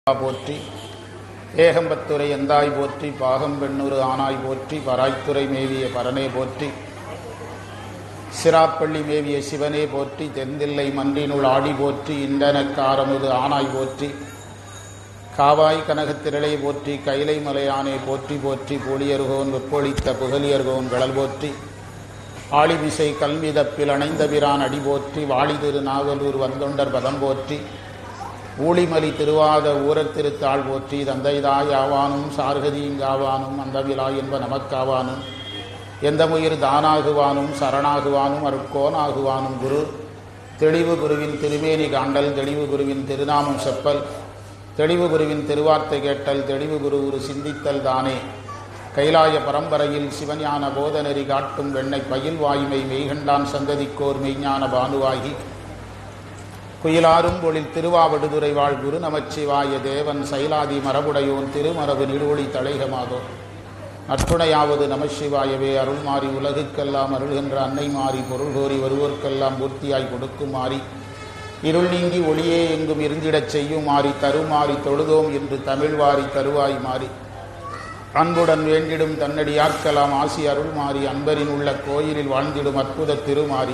போற்றி ஏகம்பத்துரை எந்தாய் போற்றி பாகம் பெண்ணுரு ஆனாய் போற்றி பராய்த்துறை மேவிய பரனே போற்றி சிராப்பள்ளி மேவிய சிவனே போற்றி தென்தில்லை மன்றினுள் ஆடி போற்றி இண்டனக்காரமுது ஆனாய் போற்றி காவாய் கனகத்திரளை போற்றி கைலை மலையானே போற்றி போற்றி போலியர்கோன் வெப்பொழித்த புகலியர்கோன் கடல் போற்றி ஆளிமிசை கல்மிதப்பில் அணைந்த பிரான் அடி போற்றி வாழி திரு நாவலூர் வந்தொண்டர் பதம் போற்றி ஊழிமலி திருவாத ஊரத் திருத்தாள் போற்றி தந்தைதாய் ஆவானும் சார்கதியுங்காவானும் அந்தவிலாய் என்ப நமக்காவானும் எந்த முயிர் தானாகுவானும் சரணாகுவானும் அருட்கோனாகுவானும் குரு தெளிவு குருவின் திருமேனி காண்டல் தெளிவு குருவின் திருநாமம் செப்பல் தெளிவு குருவின் திருவார்த்தை கேட்டல் தெளிவு குரு ஒரு சிந்தித்தல் தானே கைலாய பரம்பரையில் சிவஞான போதநெறி காட்டும் வெண்ணை பயில் வாய்மை மெய்கண்டான் சந்ததிக்கோர் மெய்ஞான பானுவாகி குயிலாரும் பொழில் திருவாவடுதுறை வாழ் குரு நமச்சிவாய தேவன் சைலாதி மரபுடையோன் திருமரபு நிடுவொளி தழைகமாதோ நற்றுணையாவது நமசிவாயவே அருள் மாறி உலகுக்கெல்லாம் அருள்கின்ற அன்னை மாறி பொருள் கோரி வருவோர்க்கெல்லாம் பூர்த்தியாய் கொடுக்கும் மாறி இருள் நீங்கி ஒளியே எங்கும் இருந்திடச் செய்யும் மாறி தருமாறி தொழுதோம் என்று தமிழ் வாரி தருவாய் மாறி அன்புடன் வேண்டிடும் தன்னடியார்க்கலாம் ஆசி அருள் மாறி அன்பரின் உள்ள கோயிலில் வாழ்ந்திடும் அற்புத திருமாறி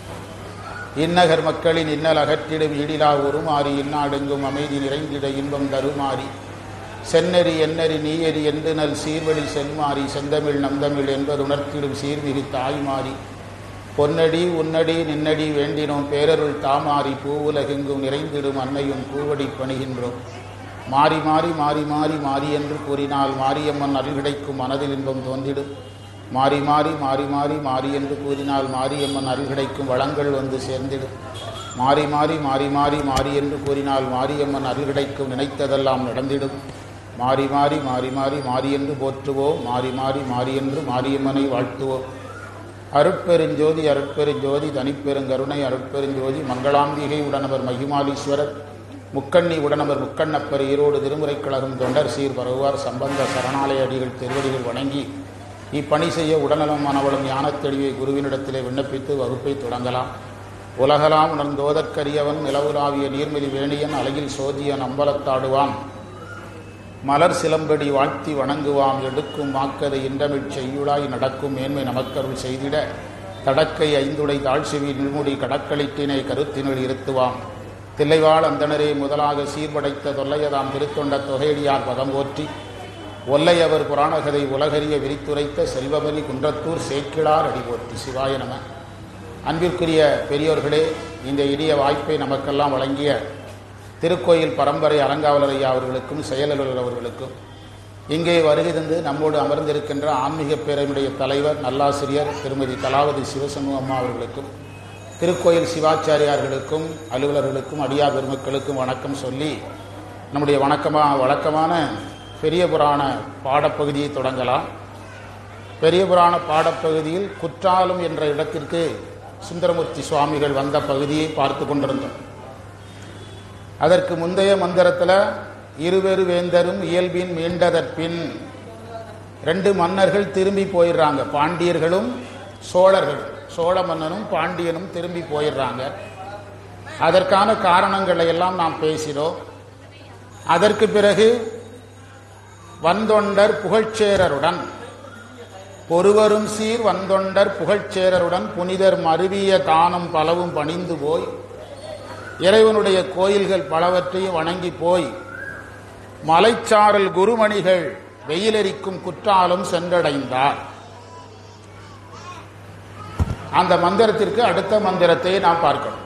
இந்நகர் மக்களின் இன்னல் அகற்றிடும் ஈடிலா உருமாறி இந்நாடெங்கும் அமைதி நிறைந்திட இன்பம் தருமாறி சென்னறி எண்ணறி நீயறி என்று நல் சீர்வழி சென்மாறி செந்தமிழ் நந்தமிழ் என்பது உணர்த்திடும் சீர்மிகு தாய்மாறி பொன்னடி உன்னடி நின்னடி வேண்டினோம் பேரருள் தாமாறி பூவுலகெங்கும் நிறைந்திடும் அன்னையும் பூவடி பணிகின்றோம் மாறி மாறி மாறி மாறி மாறி என்று கூறினால் மாரியம்மன் அருள் கிடைக்கும் மனதில் இன்பம் தோன்றிடும் மாறி மாறி மாறி மாறி மாறி என்று கூறினால் மாரியம்மன் அருள் கிடைக்கும் வளங்கள் வந்து சேர்ந்திடும் மாறி மாறி மாறி மாறி மாறி என்று கூறினால் மாரியம்மன் அருள் கிடைக்கும் நினைத்ததெல்லாம் நடந்திடும் மாறி மாறி மாறி மாறி மாறி என்று போற்றுவோம் மாறி மாறி மாறி என்று மாரியம்மனை வாழ்த்துவோம் அருட்பெருஞ்சோதி அருட்பெருஞ்சோதி தனிப்பெருங்கருணை அருட்பெருஞ்சோதி மங்களாம்பிகை உடனவர் மகிமாலீஸ்வரர் முக்கண்ணி உடனவர் முக்கண்ணப்பர் ஈரோடு திருமுறைக் கழகம் தொண்டர் சீர் பரவுவார் சம்பந்த சரணாலய அடிகள் திருவடிகள் வணங்கி இப்பணி செய்ய உடல்நலம் மனவளம் ஞானத் தெளிவை குருவினிடத்திலே விண்ணப்பித்து வகுப்பை தொடங்கலாம் உலகலாம் உணர்ந்தோதற்கரியவன் நிலவுலாவிய நீர்மிதி வேணியன் அழகில் சோதியன் அம்பலத்தாடுவான் மலர் சிலம்படி வாழ்த்தி வணங்குவாம் எடுக்கும் மாக்கதை இன்றமிழ் செய்யுளாய் நடக்கும் மேன்மை நமக்கருள் செய்திட தடக்கை ஐந்துடை தாழ்சிவி நில்முடி கடக்களிட்டினை கருத்தினுள் இருத்துவாம் தில்லைவாழ் அந்தணரே முதலாக சீர்படைத்த தொல்லையதாம் திருத்தொண்ட தொகையடியார் பதம் போற்றி ஒல்லையவர் புராணகதை உலகறிய விரித்துரைத்த செல்வமணி குன்றத்தூர் சேக்கிழார் அடி போற்றி சிவாய நம அன்பிற்குரிய பெரியோர்களே இந்த இனிய வாய்ப்பை நமக்கெல்லாம் வழங்கிய திருக்கோயில் பரம்பரை அலங்காவலர் ஐயா அவர்களுக்கும் செயலலுவலர் அவர்களுக்கும் இங்கே வருகை தந்து நம்மோடு அமர்ந்திருக்கின்ற ஆன்மீக பேரவையுடைய தலைவர் நல்லாசிரியர் திருமதி கலாவதி சிவசண்முக அம்மா அவர்களுக்கும் திருக்கோயில் சிவாச்சாரியார்களுக்கும் அலுவலர்களுக்கும் அடியா பெருமக்களுக்கும் வணக்கம் சொல்லி நம்முடைய வணக்கமா வழக்கமான பெரிய புராண பாடப்பகுதியை தொடங்கலாம் பெரிய புராண பாடப்பகுதியில் குற்றாலம் என்ற இடத்திற்கு சுந்தரமூர்த்தி சுவாமிகள் வந்த பகுதியை பார்த்து கொண்டிருந்தோம் அதற்கு முந்தைய மந்திரத்தில் இருவேறு வேந்தரும் இயல்பின் மீண்டதற்பின் ரெண்டு மன்னர்கள் திரும்பி போயிடுறாங்க பாண்டியர்களும் சோழர்களும் சோழ மன்னனும் பாண்டியனும் திரும்பி போயிடுறாங்க அதற்கான காரணங்களை எல்லாம் நாம் பேசினோம் அதற்கு பிறகு வந்தொண்டர் புகழ்ச்சேரருடன் பொறுவரும் சீர் வந்தொண்டர் புகழ்ச்சேரருடன் புனிதர் மருவிய தானம் பலவும் பணிந்து போய் இறைவனுடைய கோயில்கள் பலவற்றையும் வணங்கி போய் மலைச்சாரல் குருமணிகள் வெயிலரிக்கும் குற்றாலம் சென்றடைந்தார் அந்த மந்திரத்திற்கு அடுத்த மந்திரத்தை நாம் பார்க்கணும்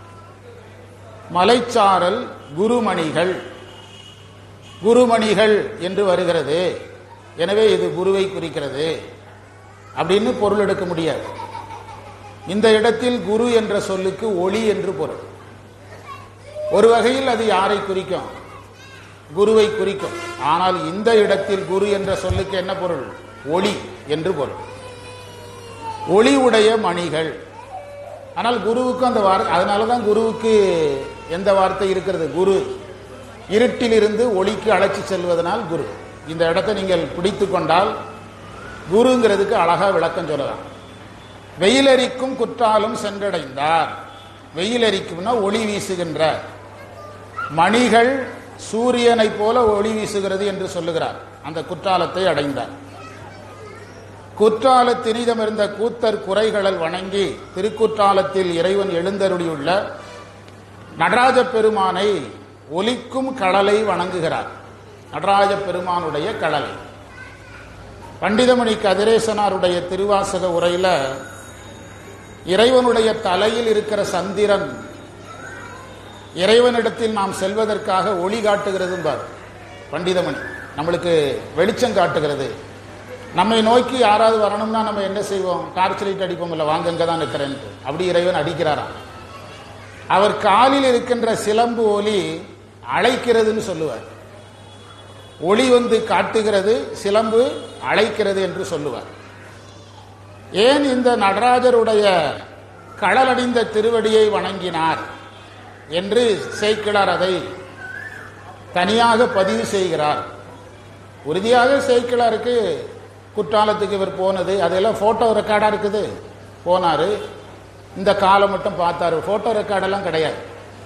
மலைச்சாரல் குருமணிகள் குருமணிகள் என்று வருகிறது எனவே இது குருவை குறிக்கிறது அப்படின்னு பொருள் எடுக்க முடியாது இந்த இடத்தில் குரு என்ற சொல்லுக்கு ஒளி என்று பொருள் ஒரு வகையில் அது யாரை குறிக்கும் குருவை குறிக்கும் ஆனால் இந்த இடத்தில் குரு என்ற சொல்லுக்கு என்ன பொருள் ஒளி என்று பொருள் ஒளி உடைய மணிகள் ஆனால் குருவுக்கு அந்த வார்த்தை அதனால தான் குருவுக்கு எந்த வார்த்தை இருக்கிறது குரு இருட்டிலிருந்து ஒளிக்கு அழைச்சி செல்வதனால் குரு இந்த இடத்தை நீங்கள் பிடித்து கொண்டால் குருங்கிறதுக்கு அழகா விளக்கம் சொல்லலாம் வெயிலரிக்கும் குற்றாலும் சென்றடைந்தார் வெயிலரிக்கும்னா ஒளி வீசுகின்ற மணிகள் சூரியனைப் போல ஒளி வீசுகிறது என்று சொல்லுகிறார் அந்த குற்றாலத்தை அடைந்தார் குற்றால தினிதமிருந்த கூத்தர் குறைகளல் வணங்கி திருக்குற்றாலத்தில் இறைவன் எழுந்தருளியுள்ள நடராஜ பெருமானை ஒலிக்கும் கடலை வணங்குகிறார் நடராஜ பெருமானுடைய கடலை பண்டிதமணி கதிரேசனாருடைய திருவாசக உரையில இறைவனுடைய தலையில் இருக்கிற சந்திரன் இறைவனிடத்தில் நாம் செல்வதற்காக ஒளி காட்டுகிறதும்பார் பண்டிதமணி நம்மளுக்கு வெளிச்சம் காட்டுகிறது நம்மை நோக்கி யாராவது வரணும்னா நம்ம என்ன செய்வோம் டார்ச் லைட் அடிப்போம் இல்லை வாங்க இங்கே தான் நிற்கிறேன் அப்படி இறைவன் அடிக்கிறாராம் அவர் காலில் இருக்கின்ற சிலம்பு ஒலி அழைக்கிறதுன்னு சொல்லுவார் ஒளி வந்து காட்டுகிறது சிலம்பு அழைக்கிறது என்று சொல்லுவார் ஏன் இந்த நடராஜருடைய கடலடிந்த திருவடியை வணங்கினார் என்று சேக்கிழார் அதை தனியாக பதிவு செய்கிறார் உறுதியாக சேக்கிழாருக்கு குற்றாலத்துக்கு இவர் போனது அதெல்லாம் போட்டோ ரெக்கார்டா இருக்குது போனாரு இந்த காலம் மட்டும் பார்த்தாரு போட்டோ ரெக்கார்டெல்லாம் கிடையாது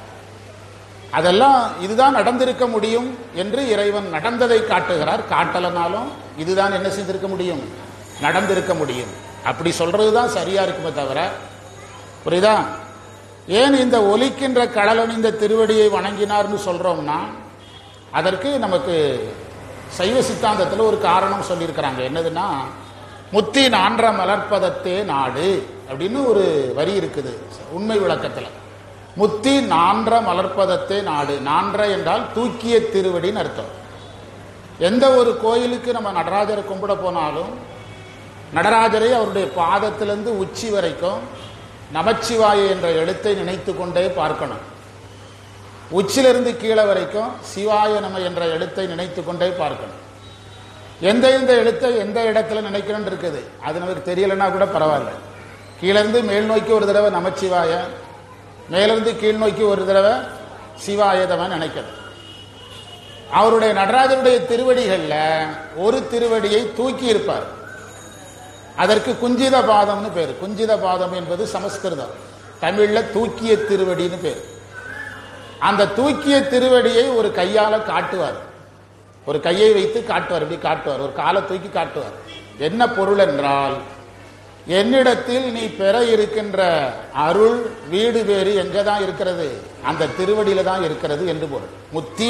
அதெல்லாம் இதுதான் நடந்திருக்க முடியும் என்று இறைவன் நடந்ததை காட்டுகிறார் காட்டலனாலும் இதுதான் என்ன செய்திருக்க முடியும் நடந்திருக்க முடியும் அப்படி சொல்றதுதான் சரியா இருக்குமே தவிர புரியுதா ஏன் இந்த ஒலிக்கின்ற கடலணிந்த திருவடியை வணங்கினார்னு சொல்றோம்னா அதற்கு நமக்கு சைவ சித்தாந்தத்தில் ஒரு காரணம் சொல்லியிருக்கிறாங்க என்னதுன்னா முத்தி நான்ற மலர்ப்பதத்தே நாடு அப்படின்னு ஒரு வரி இருக்குது உண்மை விளக்கத்தில் முத்தி நான்ற மலர்ப்பதத்தே நாடு நான்ற என்றால் தூக்கிய திருவடின்னு அர்த்தம் எந்த ஒரு கோயிலுக்கு நம்ம நடராஜரை கும்பிட போனாலும் நடராஜரை அவருடைய பாதத்திலிருந்து உச்சி வரைக்கும் நமச்சிவாய என்ற எழுத்தை நினைத்து கொண்டே பார்க்கணும் உச்சிலிருந்து கீழே வரைக்கும் சிவாய நம என்ற எழுத்தை நினைத்து கொண்டே பார்க்கணும் எந்த எந்த எழுத்தை எந்த இடத்துல நினைக்கணும்னு இருக்குது அது நமக்கு தெரியலன்னா கூட பரவாயில்ல கீழிருந்து மேல் நோக்கி ஒரு தடவை நமச்சிவாய மேலிருந்து கீழ் நோக்கி ஒரு தடவை சிவாயதவன் நினைக்கணும் அவருடைய நடராஜருடைய திருவடிகள்ல ஒரு திருவடியை தூக்கி இருப்பார் அதற்கு குஞ்சித பாதம்னு பேர் குஞ்சித பாதம் என்பது சமஸ்கிருதம் தமிழ்ல தூக்கிய திருவடின்னு பேர் அந்த தூக்கிய திருவடியை ஒரு கையால காட்டுவார் ஒரு கையை வைத்து காட்டுவார் இப்படி காட்டுவார் ஒரு காலை தூக்கி காட்டுவார் என்ன பொருள் என்றால் என்னிடத்தில் நீ பெற இருக்கின்ற அருள் வீடு வேறு எங்க தான் இருக்கிறது அந்த திருவடியில தான் இருக்கிறது என்று பொருள் முத்தி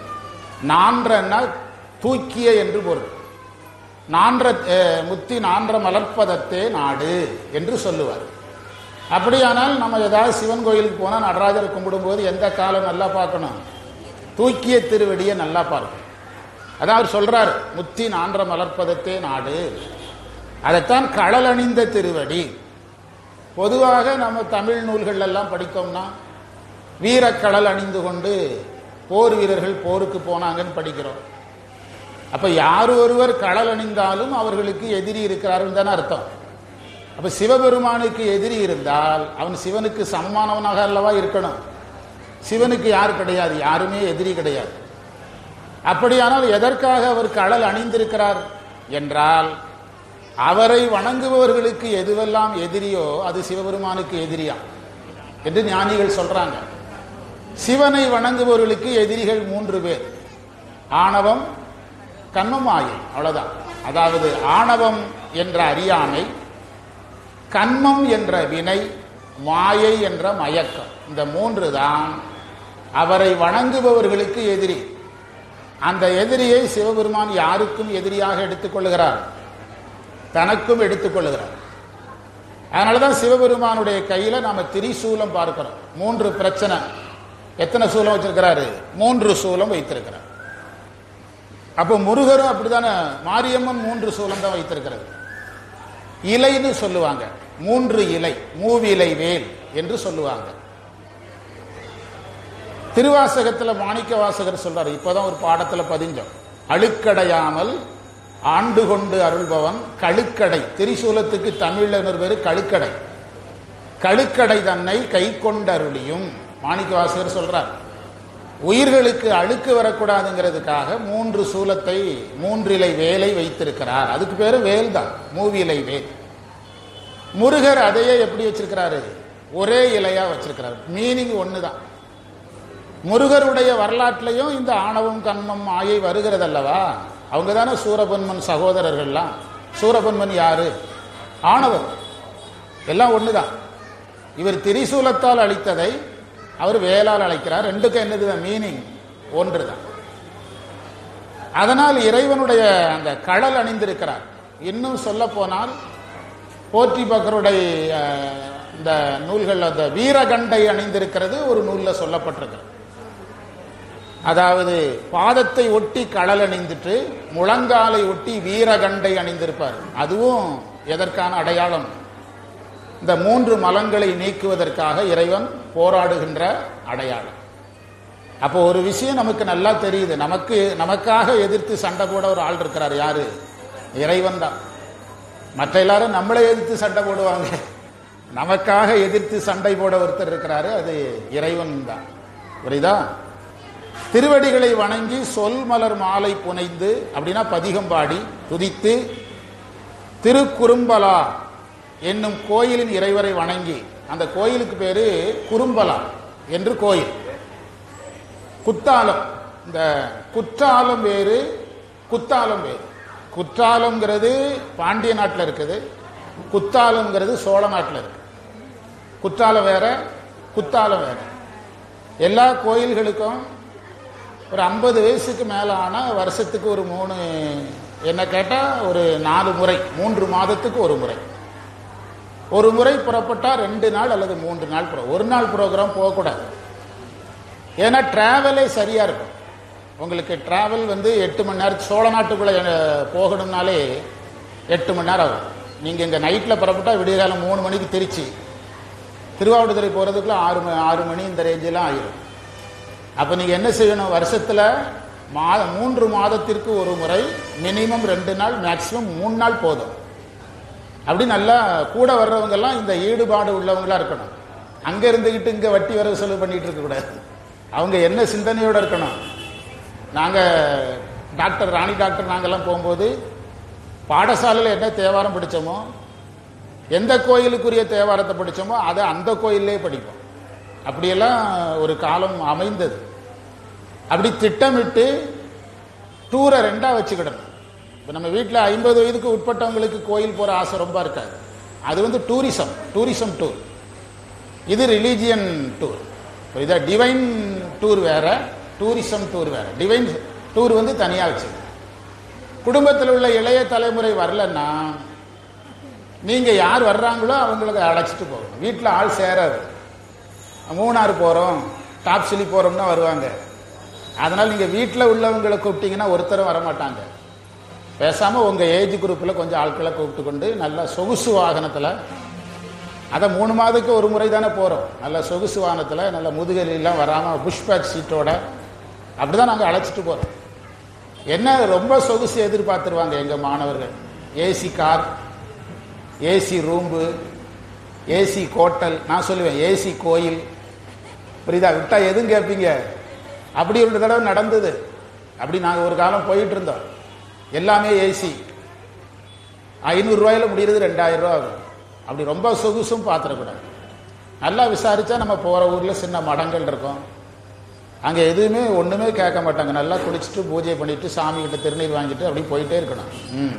நான்றன்னா தூக்கிய என்று பொருள் நான்ற அஹ், முத்தி நான்ற மலர்ப்பதத்தே நாடு என்று சொல்லுவார் அப்படியானால் நம்ம ஏதாவது சிவன் கோயிலுக்கு போனால் நடராஜரை கும்பிடும்போது எந்த காலம் நல்லா பார்க்கணும் தூக்கிய திருவடியை நல்லா பார்க்கணும் அதான் அவர் சொல்றார் முத்தி நான்ற மலர்ப்பதத்தே நாடு அதைத்தான் கடல் அணிந்த திருவடி பொதுவாக நம்ம தமிழ் நூல்கள் எல்லாம் படித்தோம்னா வீரக்கடல் அணிந்து கொண்டு போர் வீரர்கள் போருக்கு போனாங்கன்னு படிக்கிறோம் அப்ப யார் ஒருவர் கடல் அணிந்தாலும் அவர்களுக்கு எதிரி இருக்கிறார்கள் தானே அர்த்தம் அப்ப சிவபெருமானுக்கு எதிரி இருந்தால் அவன் சிவனுக்கு சமமானவனாக அல்லவா இருக்கணும் சிவனுக்கு யார் கிடையாது யாருமே எதிரி கிடையாது அப்படியானால் எதற்காக அவர் கடல் அணிந்திருக்கிறார் என்றால் அவரை வணங்குபவர்களுக்கு எதுவெல்லாம் எதிரியோ அது சிவபெருமானுக்கு எதிரியா என்று ஞானிகள் சொல்றாங்க சிவனை வணங்குபவர்களுக்கு எதிரிகள் மூன்று பேர் ஆணவம் கண்மமாயை அவ்வளவுதான் அதாவது ஆணவம் என்ற அறியாமை கண்மம் என்ற வினை மாயை என்ற மயக்கம் இந்த மூன்று தான் அவரை வணங்குபவர்களுக்கு எதிரி அந்த எதிரியை சிவபெருமான் யாருக்கும் எதிரியாக எடுத்துக்கொள்ளுகிறார் தனக்கும் எடுத்துக்கொள்ளுகிறார் அதனாலதான் சிவபெருமானுடைய கையில நாம திரிசூலம் பார்க்கிறோம் மூன்று பிரச்சனை எத்தனை சூலம் வச்சிருக்கிறாரு மூன்று சூலம் வைத்திருக்கிறார் அப்போ முருகரும் அப்படித்தானே மாரியம்மன் மூன்று சூலம் தான் வைத்திருக்கிறது இலைன்னு சொல்லுவாங்க மூன்று இலை மூவிலை வேல் என்று சொல்லுவாங்க திருவாசகத்துல மாணிக்க வாசகர் சொல்றாரு இப்பதான் ஒரு பாடத்துல பதிஞ்சோம் அழுக்கடையாமல் ஆண்டு கொண்டு அருள்பவன் கழுக்கடை திரிசூலத்துக்கு தமிழ்ல இன்னொரு பேரு கழுக்கடை கழுக்கடை தன்னை கை கொண்டருளியும் மாணிக்க வாசகர் சொல்றார் உயிர்களுக்கு அழுக்கு வரக்கூடாதுங்கிறதுக்காக மூன்று சூலத்தை மூன்றிலை வேலை வைத்திருக்கிறார் அதுக்கு பேரு வேல் தான் மூவிலை வேல் முருகர் அதையே எப்படி வச்சிருக்கிறாரு ஒரே இலையா வச்சிருக்கிறார் மீனிங் ஒண்ணுதான் முருகருடைய வரலாற்றிலையும் இந்த ஆணவம் கண்மம் மாயை வருகிறது அல்லவா அவங்க தானே சூரபன்மன் சகோதரர்கள்லாம் சூரபன்மன் யாரு ஆணவம் எல்லாம் ஒண்ணுதான் இவர் திரிசூலத்தால் அழித்ததை அவர் வேளால் அழைக்கிறார் ரெண்டுக்கும் என்னது மீனிங் ஒன்றுதான் அதனால் இறைவனுடைய அந்த கடல் அணிந்திருக்கிறார் இன்னும் சொல்ல போனால் போற்றி பக்கருடைய அஹ், இந்த நூல்கள் அந்த வீரகண்டை அணிந்திருக்கிறது ஒரு நூலில் சொல்லப்பட்டிருக்கிறது அதாவது பாதத்தை ஒட்டி கடல் அணிந்துட்டு முழங்காலை ஒட்டி வீரகண்டை அணிந்திருப்பார் அதுவும் எதற்கான அடையாளம் இந்த மூன்று மலங்களை நீக்குவதற்காக இறைவன் போராடுகின்ற அடையாளம் அப்போ ஒரு விஷயம் நமக்கு நல்லா தெரியுது நமக்கு நமக்காக எதிர்த்து சண்டை போட ஒரு ஆள் இருக்கிறார் யாரு இறைவன் தான் மற்ற எல்லாரும் நம்மளை எதிர்த்து சண்டை போடுவாங்க நமக்காக எதிர்த்து சண்டை போட ஒருத்தர் இருக்கிறாரு அது இறைவன் தான் புரியுதா திருவடிகளை வணங்கி சொல் மலர் மாலை புனைந்து அப்படின்னா பதிகம் பாடி துதித்து திருக்குறும்பலா என்னும் கோயிலின் இறைவரை வணங்கி அந்த கோயிலுக்கு பேரு குறும்பலா என்று கோயில் குத்தாலம் இந்த குற்றாலம் வேறு குத்தாலம் வேறு குற்றாலம்ங்கிறது பாண்டிய நாட்டில் இருக்குது குத்தாலம்ங்கிறது சோழ நாட்டில் இருக்கு குற்றாலம் வேற குத்தாலம் வேற எல்லா கோயில்களுக்கும் ஒரு ஐம்பது வயசுக்கு மேலே ஆனால் வருஷத்துக்கு ஒரு மூணு என்ன கேட்டால் ஒரு நாலு முறை மூன்று மாதத்துக்கு ஒரு முறை ஒரு முறை புறப்பட்டால் ரெண்டு நாள் அல்லது மூன்று நாள் புற ஒரு நாள் ப்ரோக்ராம் போகக்கூடாது ஏன்னா டிராவலே சரியாக இருக்கும் உங்களுக்கு டிராவல் வந்து எட்டு மணி நேரம் சோழ நாட்டுக்குள்ளே அஹ், போகணும்னாலே எட்டு மணி நேரம் ஆகும் நீங்கள் இங்கே நைட்டில் புறப்பட்டால் விடியகாலம் மூணு மணிக்கு திருச்சி திருவாவடுதுறை போகிறதுக்குள்ள ஆறு மணி ஆறு மணி இந்த ரேஞ்செலாம் ஆயிரும் அப்போ நீங்கள் என்ன செய்யணும் வருஷத்தில் மாத மூன்று மாதத்திற்கு ஒரு முறை மினிமம் ரெண்டு நாள் மேக்சிமம் மூணு நாள் போதும் அப்படி நல்லா கூட வர்றவங்கெல்லாம் இந்த ஈடுபாடு உள்ளவங்களா இருக்கணும் அங்கே இருந்துக்கிட்டு இங்கே வட்டி வரவு செலவு பண்ணிட்டு இருக்கக்கூடாது அவங்க என்ன சிந்தனையோடு இருக்கணும் நாங்கள் டாக்டர் ராணி டாக்டர் நாங்கெல்லாம் போகும்போது பாடசாலையில் என்ன தேவாரம் படித்தோமோ எந்த கோயிலுக்குரிய தேவாரத்தை படித்தோமோ அதை அந்த கோயிலே படிப்போம் அப்படியெல்லாம் ஒரு காலம் அமைந்தது அப்படி திட்டமிட்டு டூரை ரெண்டாக வச்சுக்கிடணும் இப்போ நம்ம வீட்டில் ஐம்பது வயதுக்கு உட்பட்டவங்களுக்கு கோயில் போகிற ஆசை ரொம்ப இருக்காது அது வந்து டூரிசம் டூரிசம் டூர் இது ரிலீஜியன் டூர் இதா டிவைன் டூர் வேற டூரிசம் டூர் வேற டிவைன் டூர் வந்து தனியாக வச்சு குடும்பத்தில் உள்ள இளைய தலைமுறை வரலன்னா நீங்கள் யார் வர்றாங்களோ அவங்களுக்கு அழைச்சிட்டு போகணும் வீட்டில் ஆள் சேராது மூணாறு போகிறோம் டாப் சிலி போகிறோம்னா வருவாங்க அதனால் நீங்கள் வீட்டில் உள்ளவங்களை கூப்பிட்டீங்கன்னா ஒருத்தரும் வரமாட்டாங்க பேசாமல் உங்கள் ஏஜ் குரூப்பில் கொஞ்சம் ஆட்களை கூப்பிட்டு கொண்டு நல்லா சொகுசு வாகனத்தில் அதை மூணு மாதத்துக்கு ஒரு முறை தானே போகிறோம் நல்ல சொகுசு வாகனத்தில் நல்ல முதுகலிலாம் வராமல் புஷ் பேக் சீட்டோட அப்படி தான் நாங்கள் அழைச்சிட்டு போகிறோம் என்ன ரொம்ப சொகுசு எதிர்பார்த்துருவாங்க எங்கள் மாணவர்கள் AC car AC room AC hotel நான் சொல்லுவேன் ஏசி கோயில் புரியுதா விட்டா எதுவும் கேட்பீங்க அப்படி ஒரு தடவை நடந்தது அப்படி நாங்கள் ஒரு காலம் போயிட்டு இருந்தோம் எல்லாமே ஏசி ஐநூறுரூவாயில் முடிகிறது ரெண்டாயிரம் ரூபா ஆகும் அப்படி ரொம்ப சொகுசும் பார்த்துடக்கூடாது நல்லா விசாரிச்சா நம்ம போகிற ஊரில் சின்ன மடங்கள் இருக்கும் அங்கே எதுவுமே ஒன்றுமே கேட்க மாட்டாங்க நல்லா குளிச்சுட்டு பூஜை பண்ணிட்டு சாமி கிட்ட திருநீர் வாங்கிட்டு அப்படி போயிட்டே இருக்கணும் ம்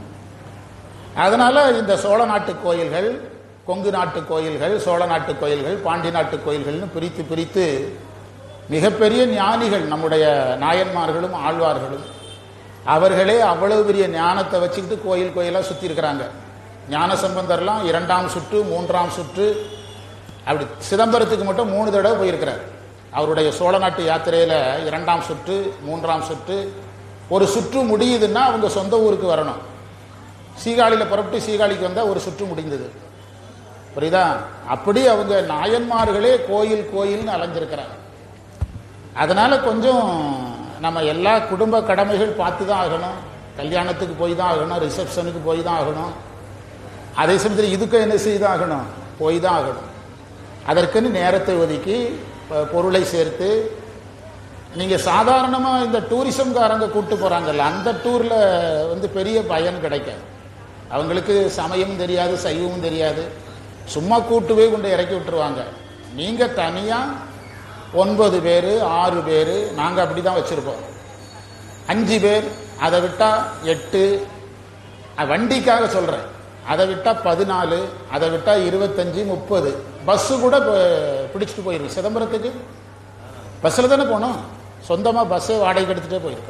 அதனால இந்த சோழ நாட்டு கோயில்கள் கொங்கு நாட்டு கோயில்கள் சோழ நாட்டு கோயில்கள் பாண்டி நாட்டு கோயில்கள்னு பிரித்து பிரித்து மிகப்பெரிய ஞானிகள் நம்முடைய நாயன்மார்களும் ஆழ்வார்களும் அவர்களே அவ்வளவு பெரிய ஞானத்தை வச்சுக்கிட்டு கோயில் கோயிலாக சுற்றி இருக்கிறாங்க ஞான சம்பந்தர்லாம் இரண்டாம் சுற்று மூன்றாம் சுற்று அப்படி சிதம்பரத்துக்கு மட்டும் மூணு தடவை போயிருக்கிறார் அவருடைய சோழ நாட்டு யாத்திரையில் இரண்டாம் சுற்று மூன்றாம் சுற்று ஒரு சுற்று முடியுதுன்னா அவங்க சொந்த ஊருக்கு வரணும் சீகாழியில் புறப்பட்டு சீகாழிக்கு வந்தால் ஒரு சுற்று முடிந்தது புரியுதா அப்படி அவங்க நாயன்மார்களே கோயில் கோயில்னு அலைஞ்சிருக்கிறாங்க அதனால கொஞ்சம் நம்ம எல்லா குடும்ப கடமைகள் பார்த்து தான் ஆகணும் கல்யாணத்துக்கு போய் தான் ஆகணும் ரிசப்ஷனுக்கு போய் தான் ஆகணும் அதே சமயத்தில் இதுக்கும் என்ன செய்து தான் ஆகணும் போய் தான் ஆகணும் அதற்குன்னு நேரத்தை ஒதுக்கி ப- பொருளை சேர்த்து நீங்கள் சாதாரணமாக இந்த டூரிசம்காரங்க கூட்டு போகிறாங்கல்ல அந்த டூரில் வந்து பெரிய பயன் கிடைக்காது அவங்களுக்கு சமயமும் தெரியாது சைவமும் தெரியாது சும்மா கூட்டு போய் கொண்டு இறக்கி விட்டுருவாங்க நீங்கள் தனியாக ஒன்பது பேர் ஆறு பேர் நாங்கள் அப்படி தான் வச்சுருப்போம் அஞ்சு பேர் அதை விட்டால் எட்டு அஹ் வண்டிக்காக சொல்கிறேன் அதை விட்டால் பதினாலு அதை விட்டால் இருபத்தஞ்சி முப்பது பஸ்ஸு கூட ப- பிடிச்சிட்டு போயிருக்கு சிதம்பரத்துக்கு பஸ்ஸில் தானே போனோம் சொந்தமாக பஸ்ஸே வாடகைக்கு எடுத்துகிட்டே போயிருக்கிறோம்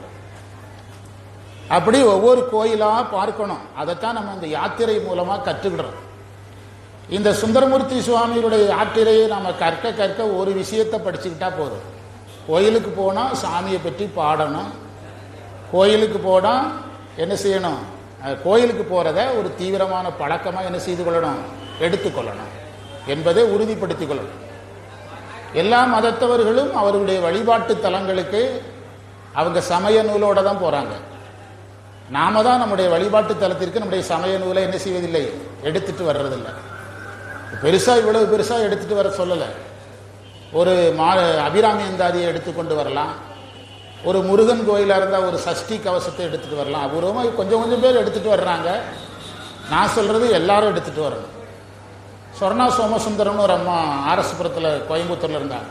அப்படி ஒவ்வொரு கோயிலாக பார்க்கணும் அதைத்தான் நம்ம இந்த யாத்திரை மூலமாக கற்றுக்கிடுறோம் இந்த சுந்தரமூர்த்தி சுவாமியுடைய யாத்திரையை நம்ம கற்க கற்க ஒரு விஷயத்தை படிச்சுக்கிட்டா போதும் கோயிலுக்கு போனால் சாமியை பற்றி பாடணும் கோயிலுக்கு போனால் என்ன செய்யணும் அஹ் கோயிலுக்கு போகிறத ஒரு தீவிரமான பழக்கமாக என்ன செய்து கொள்ளணும் எடுத்துக்கொள்ளணும் என்பதை உறுதிப்படுத்திக் கொள்ளணும் எல்லா மதத்தவர்களும் அவர்களுடைய வழிபாட்டு தலங்களுக்கு அவங்க சமய நூலோட தான் போகிறாங்க நாம தான் நம்முடைய வழிபாட்டு தலத்திற்கு நம்முடைய சமய நூலை என்ன செய்வதில்லை எடுத்துட்டு வர்றதில்லை பெருசா இவ்வளவு பெருசா எடுத்துட்டு வர சொல்லலை ஒரு மா அபிராமி அந்தாதியை எடுத்துக்கொண்டு வரலாம் ஒரு முருகன் கோயிலாக இருந்தால் ஒரு சஷ்டி கவசத்தை எடுத்துட்டு வரலாம் அபூர்வமாக கொஞ்சம் கொஞ்சம் பேர் எடுத்துட்டு வர்றாங்க நான் சொல்றது எல்லாரும் எடுத்துட்டு வரணும் சொர்ணா சோமசுந்தரம்னு ஒரு அம்மா ஆர்எஸ்புரத்தில் கோயம்புத்தூர்ல இருந்தாங்க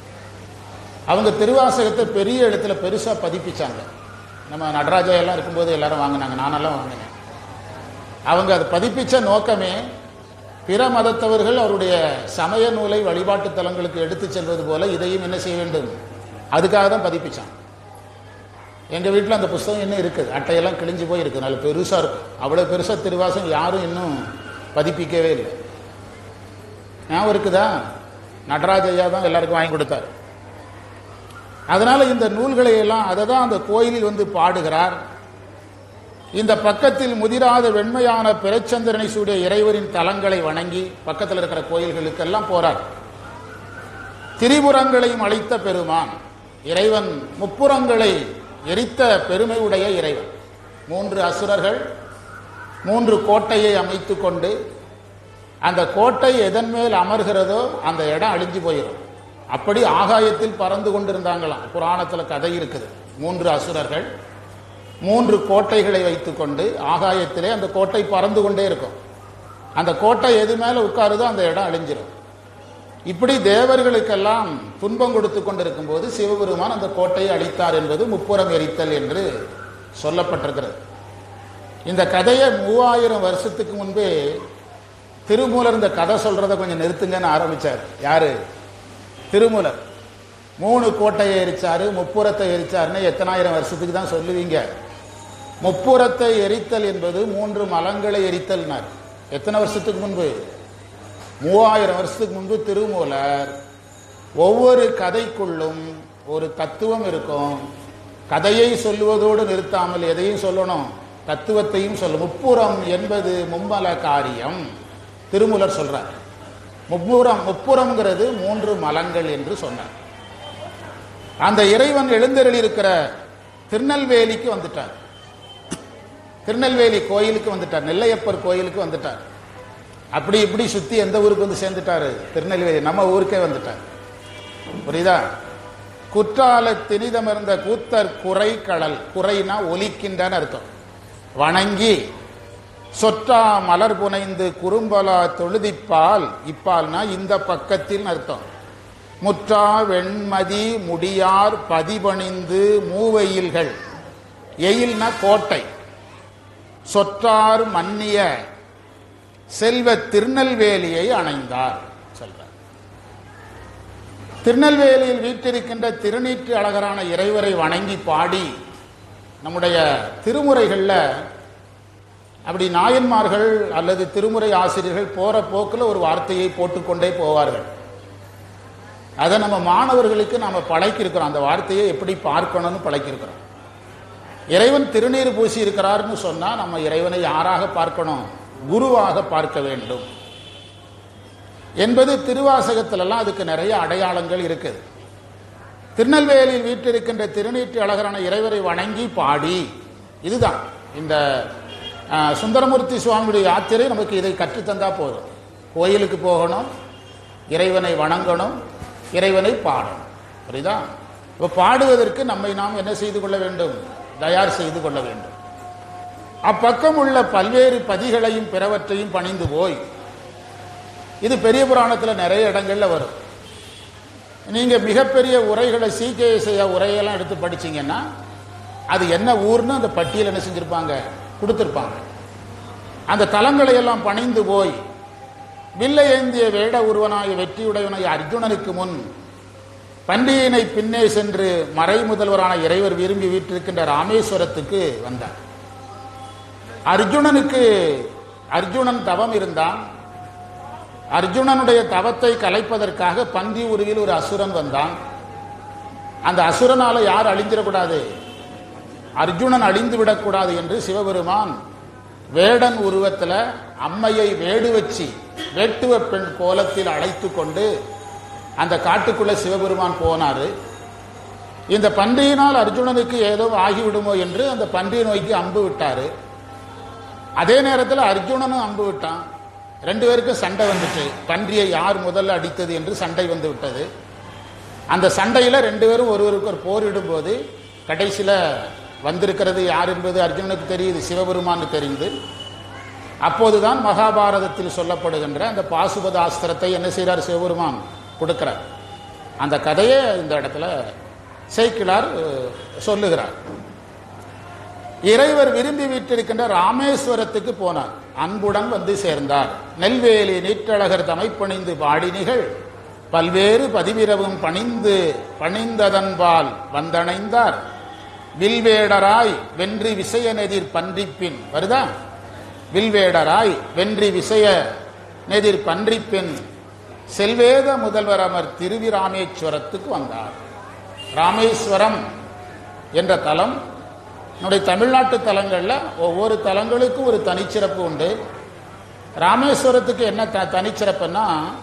அவங்க திருவாசகத்தை பெரிய இடத்துல பெருசா பதிப்பிச்சாங்க நம்ம நடராஜா எல்லாம் இருக்கும்போது எல்லாரும் வாங்கினாங்க நானெல்லாம் வாங்கினேன் அவங்க அதை பதிப்பிச்ச நோக்கமே பிற மதத்தவர்கள் அவருடைய சமய நூலை வழிபாட்டு தலங்களுக்கு எடுத்து செல்வது போல இதையும் என்ன செய்ய வேண்டும் அதுக்காக தான் பதிப்பிச்சான் எங்க வீட்டில் அந்த புஸ்தகம் இன்னும் இருக்குது அட்டையெல்லாம் கிழிஞ்சு போய் இருக்கு நல்ல பெருசா இருக்கும் அவ்வளவு பெருசா திருவாசகம் யாரும் இன்னும் பதிப்பிக்கவே இல்லை ஞாபகம் இருக்குதா நடராஜ ஐயா தான் எல்லாருக்கும் வாங்கி கொடுத்தாரு அதனால இந்த நூல்களை எல்லாம் அதை தான் அந்த கோயிலில் வந்து பாடுகிறார் இந்த பக்கத்தில் முதிராத வெண்மையான பிறைச்சந்திரனை சூடிய இறைவரின் தலங்களை வணங்கி பக்கத்தில் இருக்கிற கோயில்களுக்கெல்லாம் போறார் திரிபுரங்களையும் அளித்த பெருமான் இறைவன் முப்புறங்களை எரித்த பெருமை உடைய இறைவன் மூன்று அசுரர்கள் மூன்று கோட்டையை அமைத்துக் கொண்டு அந்த கோட்டை எதன் மேல் அமர்கிறதோ அந்த இடம் அழிஞ்சு போயிடும் அப்படி ஆகாயத்தில் பறந்து கொண்டிருந்தாங்களாம் புராணத்துல கதை இருக்குது மூன்று அசுரர்கள் மூன்று கோட்டைகளை வைத்துக்கொண்டு ஆகாயத்திலே அந்த கோட்டை பறந்து கொண்டே இருக்கும் அந்த கோட்டை எது மேல உட்காருதோ அந்த இடம் அழிஞ்சிடும் இப்படி தேவர்களுக்கெல்லாம் துன்பம் கொடுத்து கொண்டிருக்கும் போது சிவபெருமான் அந்த கோட்டையை அழித்தார் என்பது முப்புறம் எரித்தல் என்று சொல்லப்பட்டிருக்கிறது இந்த கதையை மூவாயிரம் வருஷத்துக்கு முன்பே திருமூலர் இந்த கதை சொல்றதை கொஞ்சம் நிறுத்துங்கன்னு ஆரம்பிச்சார் யாரு திருமூலர் மூணு கோட்டையை எரிச்சாரு முப்புறத்தை எரிச்சாருன்னு எத்தனாயிரம் வருஷத்துக்கு தான் சொல்லுவீங்க முப்புறத்தை எரித்தல் என்பது மூன்று மலங்களை எரித்தல்னார் எத்தனை வருஷத்துக்கு முன்பு மூவாயிரம் வருஷத்துக்கு முன்பு திருமூலர் ஒவ்வொரு கதைக்குள்ளும் ஒரு தத்துவம் இருக்கும் கதையை சொல்லுவதோடு நிறுத்தாமல் எதையும் சொல்லணும் தத்துவத்தையும் சொல்ல முப்புறம் என்பது மும்மல காரியம் திருமூலர் சொல்றார் முப்புறம் முப்புறம்ங்கிறது மூன்று மலங்கள் என்று சொன்னார் அந்த இறைவன் எழுந்தருளி இருக்கிற திருநெல்வேலிக்கு வந்துட்டார் திருநெல்வேலி கோயிலுக்கு வந்துட்டார் நெல்லையப்பர் கோயிலுக்கு வந்துட்டார் அப்படி இப்படி சுத்தி எந்த ஊருக்கு வந்து சேர்ந்துட்டாரு திருநெல்வேலி நம்ம ஊருக்கே வந்துட்டார் புரியுதா குற்றால தினிதமிருந்த கூத்தர் குறை கடல் குறைனா ஒலிக்கின்றன்னு அர்த்தம் வணங்கி சொற்றா மலர் புனைந்து குறும்பலா தொழுதிப்பால் இப்பால்னா இந்த பக்கத்தில் அர்த்தம் முற்றா வெண்மதி முடியார் பதிபணிந்து மூவெயில்கள் எயில்னா கோட்டை சொற்றார் மன்னிய செல்வ திருநெல்வேலியை அணைந்தார் சொல்றார் திருநெல்வேலியில் வீற்றிருக்கின்ற திருநீற்று அழகரான இறைவரை வணங்கி பாடி நம்முடைய திருமுறைகள்ல அப்படி நாயன்மார்கள் அல்லது திருமுறை ஆசிரியர்கள் போற போக்கில் ஒரு வார்த்தையை போட்டுக்கொண்டே போவார்கள் அதை நம்ம மாணவர்களுக்கு நாம பழக்கியிருக்கிறோம் அந்த வார்த்தையை எப்படி பார்க்கணும்னு பழக்கியிருக்கிறோம் இறைவன் திருநீர் பூசி இருக்கிறார்னு சொன்னா நம்ம இறைவனை யாராக பார்க்கணும் குருவாக பார்க்க வேண்டும் என்பது திருவாசகத்திலெல்லாம் அதுக்கு நிறைய அடையாளங்கள் இருக்குது திருநெல்வேலியில் வீட்டிருக்கின்ற திருநீற்று அழகரான இறைவரை வணங்கி பாடி இதுதான் இந்த அஹ், சுந்தரமூர்த்தி சுவாமியுடைய யாத்திரை நமக்கு இதை கற்றுத்தந்தா போதும் கோயிலுக்கு போகணும் இறைவனை வணங்கணும் இறைவனை பாடணும் புரியுதா இப்போ பாடுவதற்கு நம்மை நாம் என்ன செய்து கொள்ள வேண்டும் தயார் செய்து கொள்ள வேண்டும் அப்பக்கம் உள்ள பல்வேறு பதிகளையும் பிறவற்றையும் பணிந்து போய் இது பெரிய புராணத்தில் நிறைய இடங்கள்ல வரும் நீங்க மிகப்பெரிய உரைகளை சீக்கிய உரையெல்லாம் எடுத்து படிச்சீங்கன்னா அது என்ன ஊர்னு அந்த பட்டியல் என்ன செஞ்சிருப்பாங்க கொடுத்திருப்பாங்க அந்த தலங்களை எல்லாம் பணிந்து போய் வில்லை ஏந்திய வேட உருவனாய வெற்றியுடையவனாய அர்ஜுனனுக்கு முன் பண்டிகையினை பின்னே சென்று மறை முதல்வரான இறைவர் விரும்பி வீற்றிருக்கின்ற ராமேஸ்வரத்துக்கு வந்தார் அர்ஜுனனுக்கு அர்ஜுனன் தவம் இருந்தான் அர்ஜுனனுடைய தவத்தை கலைப்பதற்காக பந்தி உருவில் ஒரு அசுரன் வந்தான் அந்த அசுரனால யார் அழிஞ்சிடக்கூடாது அர்ஜுனன் அழிந்து விடக்கூடாது என்று சிவபெருமான் வேடன் உருவத்துல அம்மையை வேடு வச்சு வேட்டுவ பெண் கோலத்தில் அழைத்து கொண்டு அந்த காட்டுக்குள்ள சிவபெருமான் போனாரு இந்த பன்றியினால் அர்ஜுனனுக்கு ஏதோ ஆகிவிடுமோ என்று அந்த பன்றி நோய்க்கு அம்பு விட்டாரு அதே நேரத்தில் அர்ஜுனனும் அம்பு விட்டான் ரெண்டு பேருக்கும் சண்டை வந்துச்சு பன்றியை யார் முதல்ல அடித்தது என்று சண்டை வந்து விட்டது அந்த சண்டையில ரெண்டு பேரும் ஒருவருக்கு ஒரு போரிடும் போது கடைசியில வந்திருக்கிறது யார் என்பது அர்ஜுனனுக்கு தெரியுது சிவபெருமான்னு தெரிந்து அப்போதுதான் மகாபாரதத்தில் சொல்லப்படுகின்ற அந்த பாசுபதாஸ்திரத்தை என்ன செய்கிறார் சிவபெருமான் கொடுக்கிறார் அந்த கதையை இந்த இடத்துல சேக்கிழார் அஹ், சொல்லுகிறார் இறைவர் விரும்பி வீட்டிருக்கின்ற ராமேஸ்வரத்துக்கு போனார் அன்புடன் வந்து சேர்ந்தார் நெல்வேலி நீற்றழகர் தமைப்பணிந்து பாடினிகள் பல்வேறு பதிவிரவும் பணிந்து பணிந்ததன்பால் வந்தணைந்தார் வில்வேடராய் வென்றி விசய நெதிர் பன்றிப்பின் வருதா வில்வேடராய் வென்றி விசய நெதிர் பன்றிப்பின் செல்வேத முதல்வர் அமர் திருவிராமேஸ்வரத்துக்கு வந்தார் ராமேஸ்வரம் என்ற தலம் நம்முடைய தமிழ்நாட்டு தலங்களில் ஒவ்வொரு தலங்களுக்கும் ஒரு தனிச்சிறப்பு உண்டு ராமேஸ்வரத்துக்கு என்ன த தனிச்சிறப்புன்னா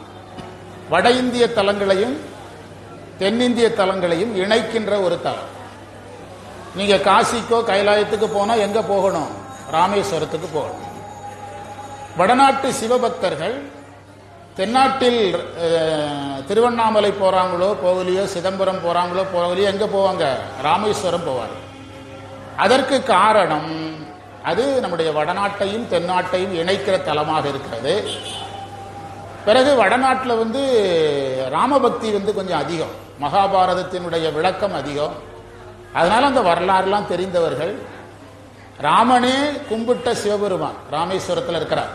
வட இந்திய தலங்களையும் தென்னிந்திய தலங்களையும் இணைக்கின்ற ஒரு தலம் நீங்க காசிக்கோ கைலாயத்துக்கு போனா எங்க போகணும் ராமேஸ்வரத்துக்கு போகணும் வடநாட்டு சிவபக்தர்கள் தென்னாட்டில் அஹ், திருவண்ணாமலை போறாங்களோ போகலையோ சிதம்பரம் போறாங்களோ போகலையோ எங்க போவாங்க ராமேஸ்வரம் போவாங்க அதற்கு காரணம் அது நம்முடைய வடநாட்டையும் தென்னாட்டையும் இணைக்கிற தலமாக இருக்கிறது பிறகு வடநாட்டில் வந்து ராமபக்தி வந்து கொஞ்சம் அதிகம் மகாபாரதத்தினுடைய விளக்கம் அதிகம் அதனால அந்த வரலாறுலாம் தெரிந்தவர்கள் ராமனே கும்பிட்ட சிவபெருமான் ராமேஸ்வரத்தில் இருக்கிறார்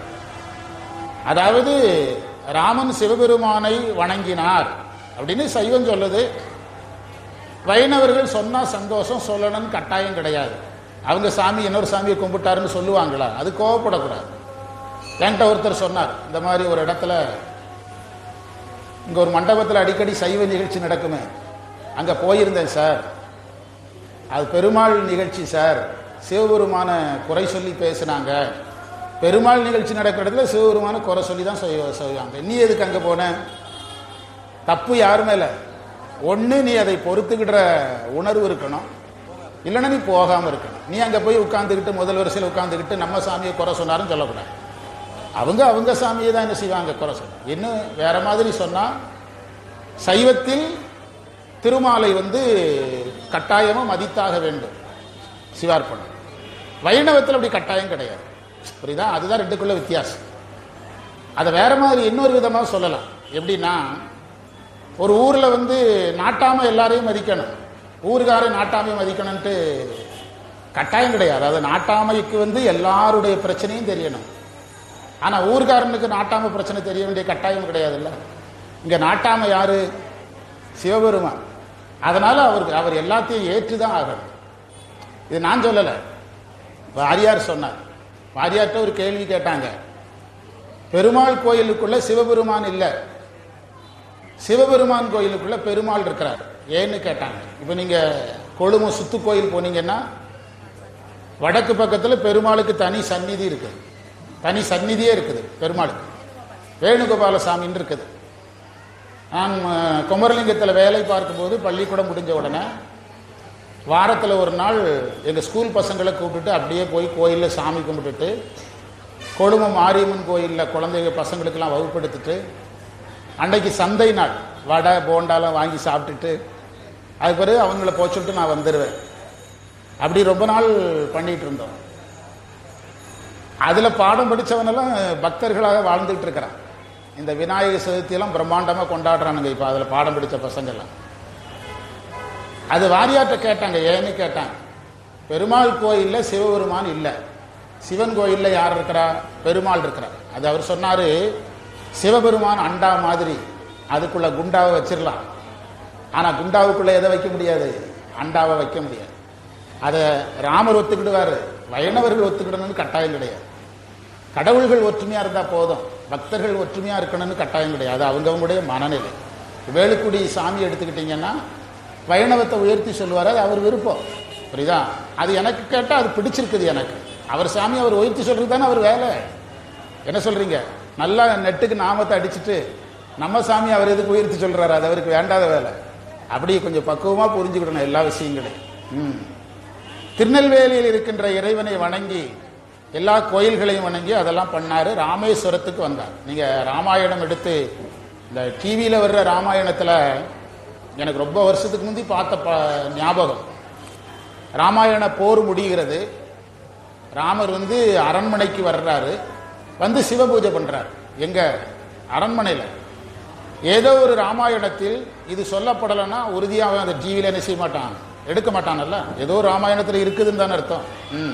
அதாவது ராமன் சிவபெருமானை வணங்கினார் அப்படின்னு சைவம் சொல்லுது வைணவர்கள் சொன்னா சந்தோஷம் சொல்லணும்னு கட்டாயம் கிடையாது அவங்க சாமி இன்னொரு சாமியை கும்பிட்டாருன்னு சொல்லுவாங்களா அது கோவப்படக்கூடாது என்கிட்ட ஒருத்தர் சொன்னார் இந்த மாதிரி ஒரு இடத்துல இங்க ஒரு மண்டபத்தில் அடிக்கடி சைவ நிகழ்ச்சி நடக்குமே அங்க போயிருந்தேன் சார் அது பெருமாள் நிகழ்ச்சி சார் சிவபெருமான குறை சொல்லி பேசுனாங்க பெருமாள் நிகழ்ச்சி நடக்கிற இடத்துல சிவபெருமான குறை சொல்லி தான் செய்வ- செய்வாங்க நீ எதுக்கு அங்க போன தப்பு யார் மேல ஒண்ணு நீ அதை பொறுத்துக்கிற உணர்வு இருக்கணும் இல்லைன்னா நீ போகாம இருக்கணும் நீ அங்க போய் உட்கார்ந்துக்கிட்டு முதல் வரிசையில் உட்கார்ந்துக்கிட்டு நம்ம சாமியை குறை சொன்னாருன்னு சொல்லக்கூடாது அவங்க அவங்க சாமியை தான் என்ன செய்வாங்க குறை சொல்ல இன்னும் வேற மாதிரி சொன்னா சைவத்தில் திருமாலை வந்து கட்டாயமா மதித்தாக வேண்டும் சிவார்ப்பணம் வைணவத்தில் அப்படி கட்டாயம் கிடையாது புரியுதா அதுதான் ரெண்டுக்குள்ள வித்தியாசம் அதை வேற மாதிரி இன்னொரு விதமாக சொல்லலாம் எப்படின்னா ஒரு ஊர்ல வந்து நாட்டாம எல்லாரையும் மதிக்கணும் ஊருக்காரை நாட்டாமை மதிக்கணும்ட்டு கட்டாயம் கிடையாது அது நாட்டாமைக்கு வந்து எல்லாருடைய பிரச்சனையும் தெரியணும் ஆனா ஊர்காரனுக்கு நாட்டாம பிரச்சனை தெரிய வேண்டிய கட்டாயம் கிடையாதுல்ல இங்க நாட்டாம யாரு சிவபெருமான் அதனால அவருக்கு அவர் எல்லாத்தையும் ஏற்றுதான் ஆகணும் இது நான் சொல்லல வாரியார் சொன்னார் வாரியார்ட்ட ஒரு கேள்வி கேட்டாங்க பெருமாள் கோயிலுக்குள்ள சிவபெருமான் இல்ல சிவபெருமான் கோயிலுக்குள்ள பெருமாள் இருக்கிறார் ஏன்னு கேட்டாங்க இப்போ நீங்க கொழுமு சுத்து கோயில் போனீங்கன்னா வடக்கு பக்கத்துல பெருமாளுக்கு தனி சந்நிதி இருக்குது தனி சந்நிதியே இருக்குது பெருமாளுக்கு வேணுகோபால சாமின்னு இருக்குது நான் அஹ், குமரலிங்கத்தில் வேலை பார்க்கும்போது பள்ளிக்கூடம் முடிஞ்ச உடனே வாரத்தில் ஒரு நாள் எங்கள் ஸ்கூல் பசங்களை கூப்பிட்டுட்டு அப்படியே போய் கோயிலில் சாமி கும்பிட்டுட்டு கொழும மாரியம்மன் கோயிலில் குழந்தைங்க பசங்களுக்கெல்லாம் வகுப்படுத்திட்டு அன்னைக்கு சந்தை நாள் வடை போண்டாலாம் வாங்கி சாப்பிட்டுட்டு அது பிறகு அவங்கள போக சொல்லிட்டு நான் வந்துடுவேன் அப்படி ரொம்ப நாள் பண்ணிட்டு இருந்தோம் அதில் பாடம் படித்தவனெல்லாம் பக்தர்களாக வாழ்ந்துட்டு இருக்கிறான் இந்த விநாயகர் சதுர்த்தியெல்லாம் பிரம்மாண்டமாக கொண்டாடுறானுங்க இப்போ அதில் பாடம் பிடிச்ச பசங்கள்லாம் அது வாரியார்ட்ட கேட்டாங்க ஏன்னு கேட்டாங்க பெருமாள் கோயிலில் சிவபெருமான் இல்லை சிவன் கோயிலில் யார் இருக்கிறா பெருமாள் இருக்கிறார் அது அவர் சொன்னார் சிவபெருமான் அண்டா மாதிரி அதுக்குள்ள குண்டாவை வச்சிடலாம் ஆனால் குண்டாவுக்குள்ள எதை வைக்க முடியாது அண்டாவை வைக்க முடியாது அதை ராமர் ஒத்துக்கிடுவார் வைணவர்கள் ஒத்துக்கிடணும்னு கட்டாயம் கிடையாது கடவுள்கள் ஒற்றுமையாக இருந்தால் போதும் பக்தர்கள் ஒற்றுமையாக இருக்கணும்னு கட்டாயம் கிடையாது அது அவங்கவுங்களுடைய மனநிலை வேலுக்குடி சாமி எடுத்துக்கிட்டிங்கன்னா வைணவத்தை உயர்த்தி சொல்லுவார் அது அவர் விருப்பம் புரியுதா அது எனக்கு கேட்டால் அது பிடிச்சிருக்குது எனக்கு அவர் சாமி அவர் உயர்த்தி சொல்கிறது தானே அவர் வேலை என்ன சொல்கிறீங்க நல்லா நெட்டுக்கு நாமத்தை அடிச்சுட்டு நம்ம சாமி அவர் எதுக்கு உயர்த்தி சொல்கிறாரு அது அவருக்கு வேண்டாத வேலை அப்படி கொஞ்சம் பக்குவமாக புரிஞ்சுக்கிடணும் எல்லா விஷயங்களையும் ம் திருநெல்வேலியில் இருக்கின்ற இறைவனை வணங்கி எல்லா கோயில்களையும் வணங்கி அதெல்லாம் பண்ணாரு ராமேஸ்வரத்துக்கு வந்தார் நீங்க ராமாயணம் எடுத்து இந்த டிவியில் வர்ற ராமாயணத்தில் எனக்கு ரொம்ப வருஷத்துக்கு முந்தி பார்த்த ப ஞாபகம் ராமாயண போர் முடிகிறது ராமர் வந்து அரண்மனைக்கு வர்றாரு வந்து சிவபூஜை பண்றாரு எங்க அரண்மனையில் ஏதோ ஒரு ராமாயணத்தில் இது சொல்லப்படலைன்னா உறுதியாக அந்த டிவியில் என்ன செய்ய மாட்டான் எடுக்க மாட்டானல்ல ஏதோ ராமாயணத்தில் இருக்குதுன்னு தானே அர்த்தம் ம்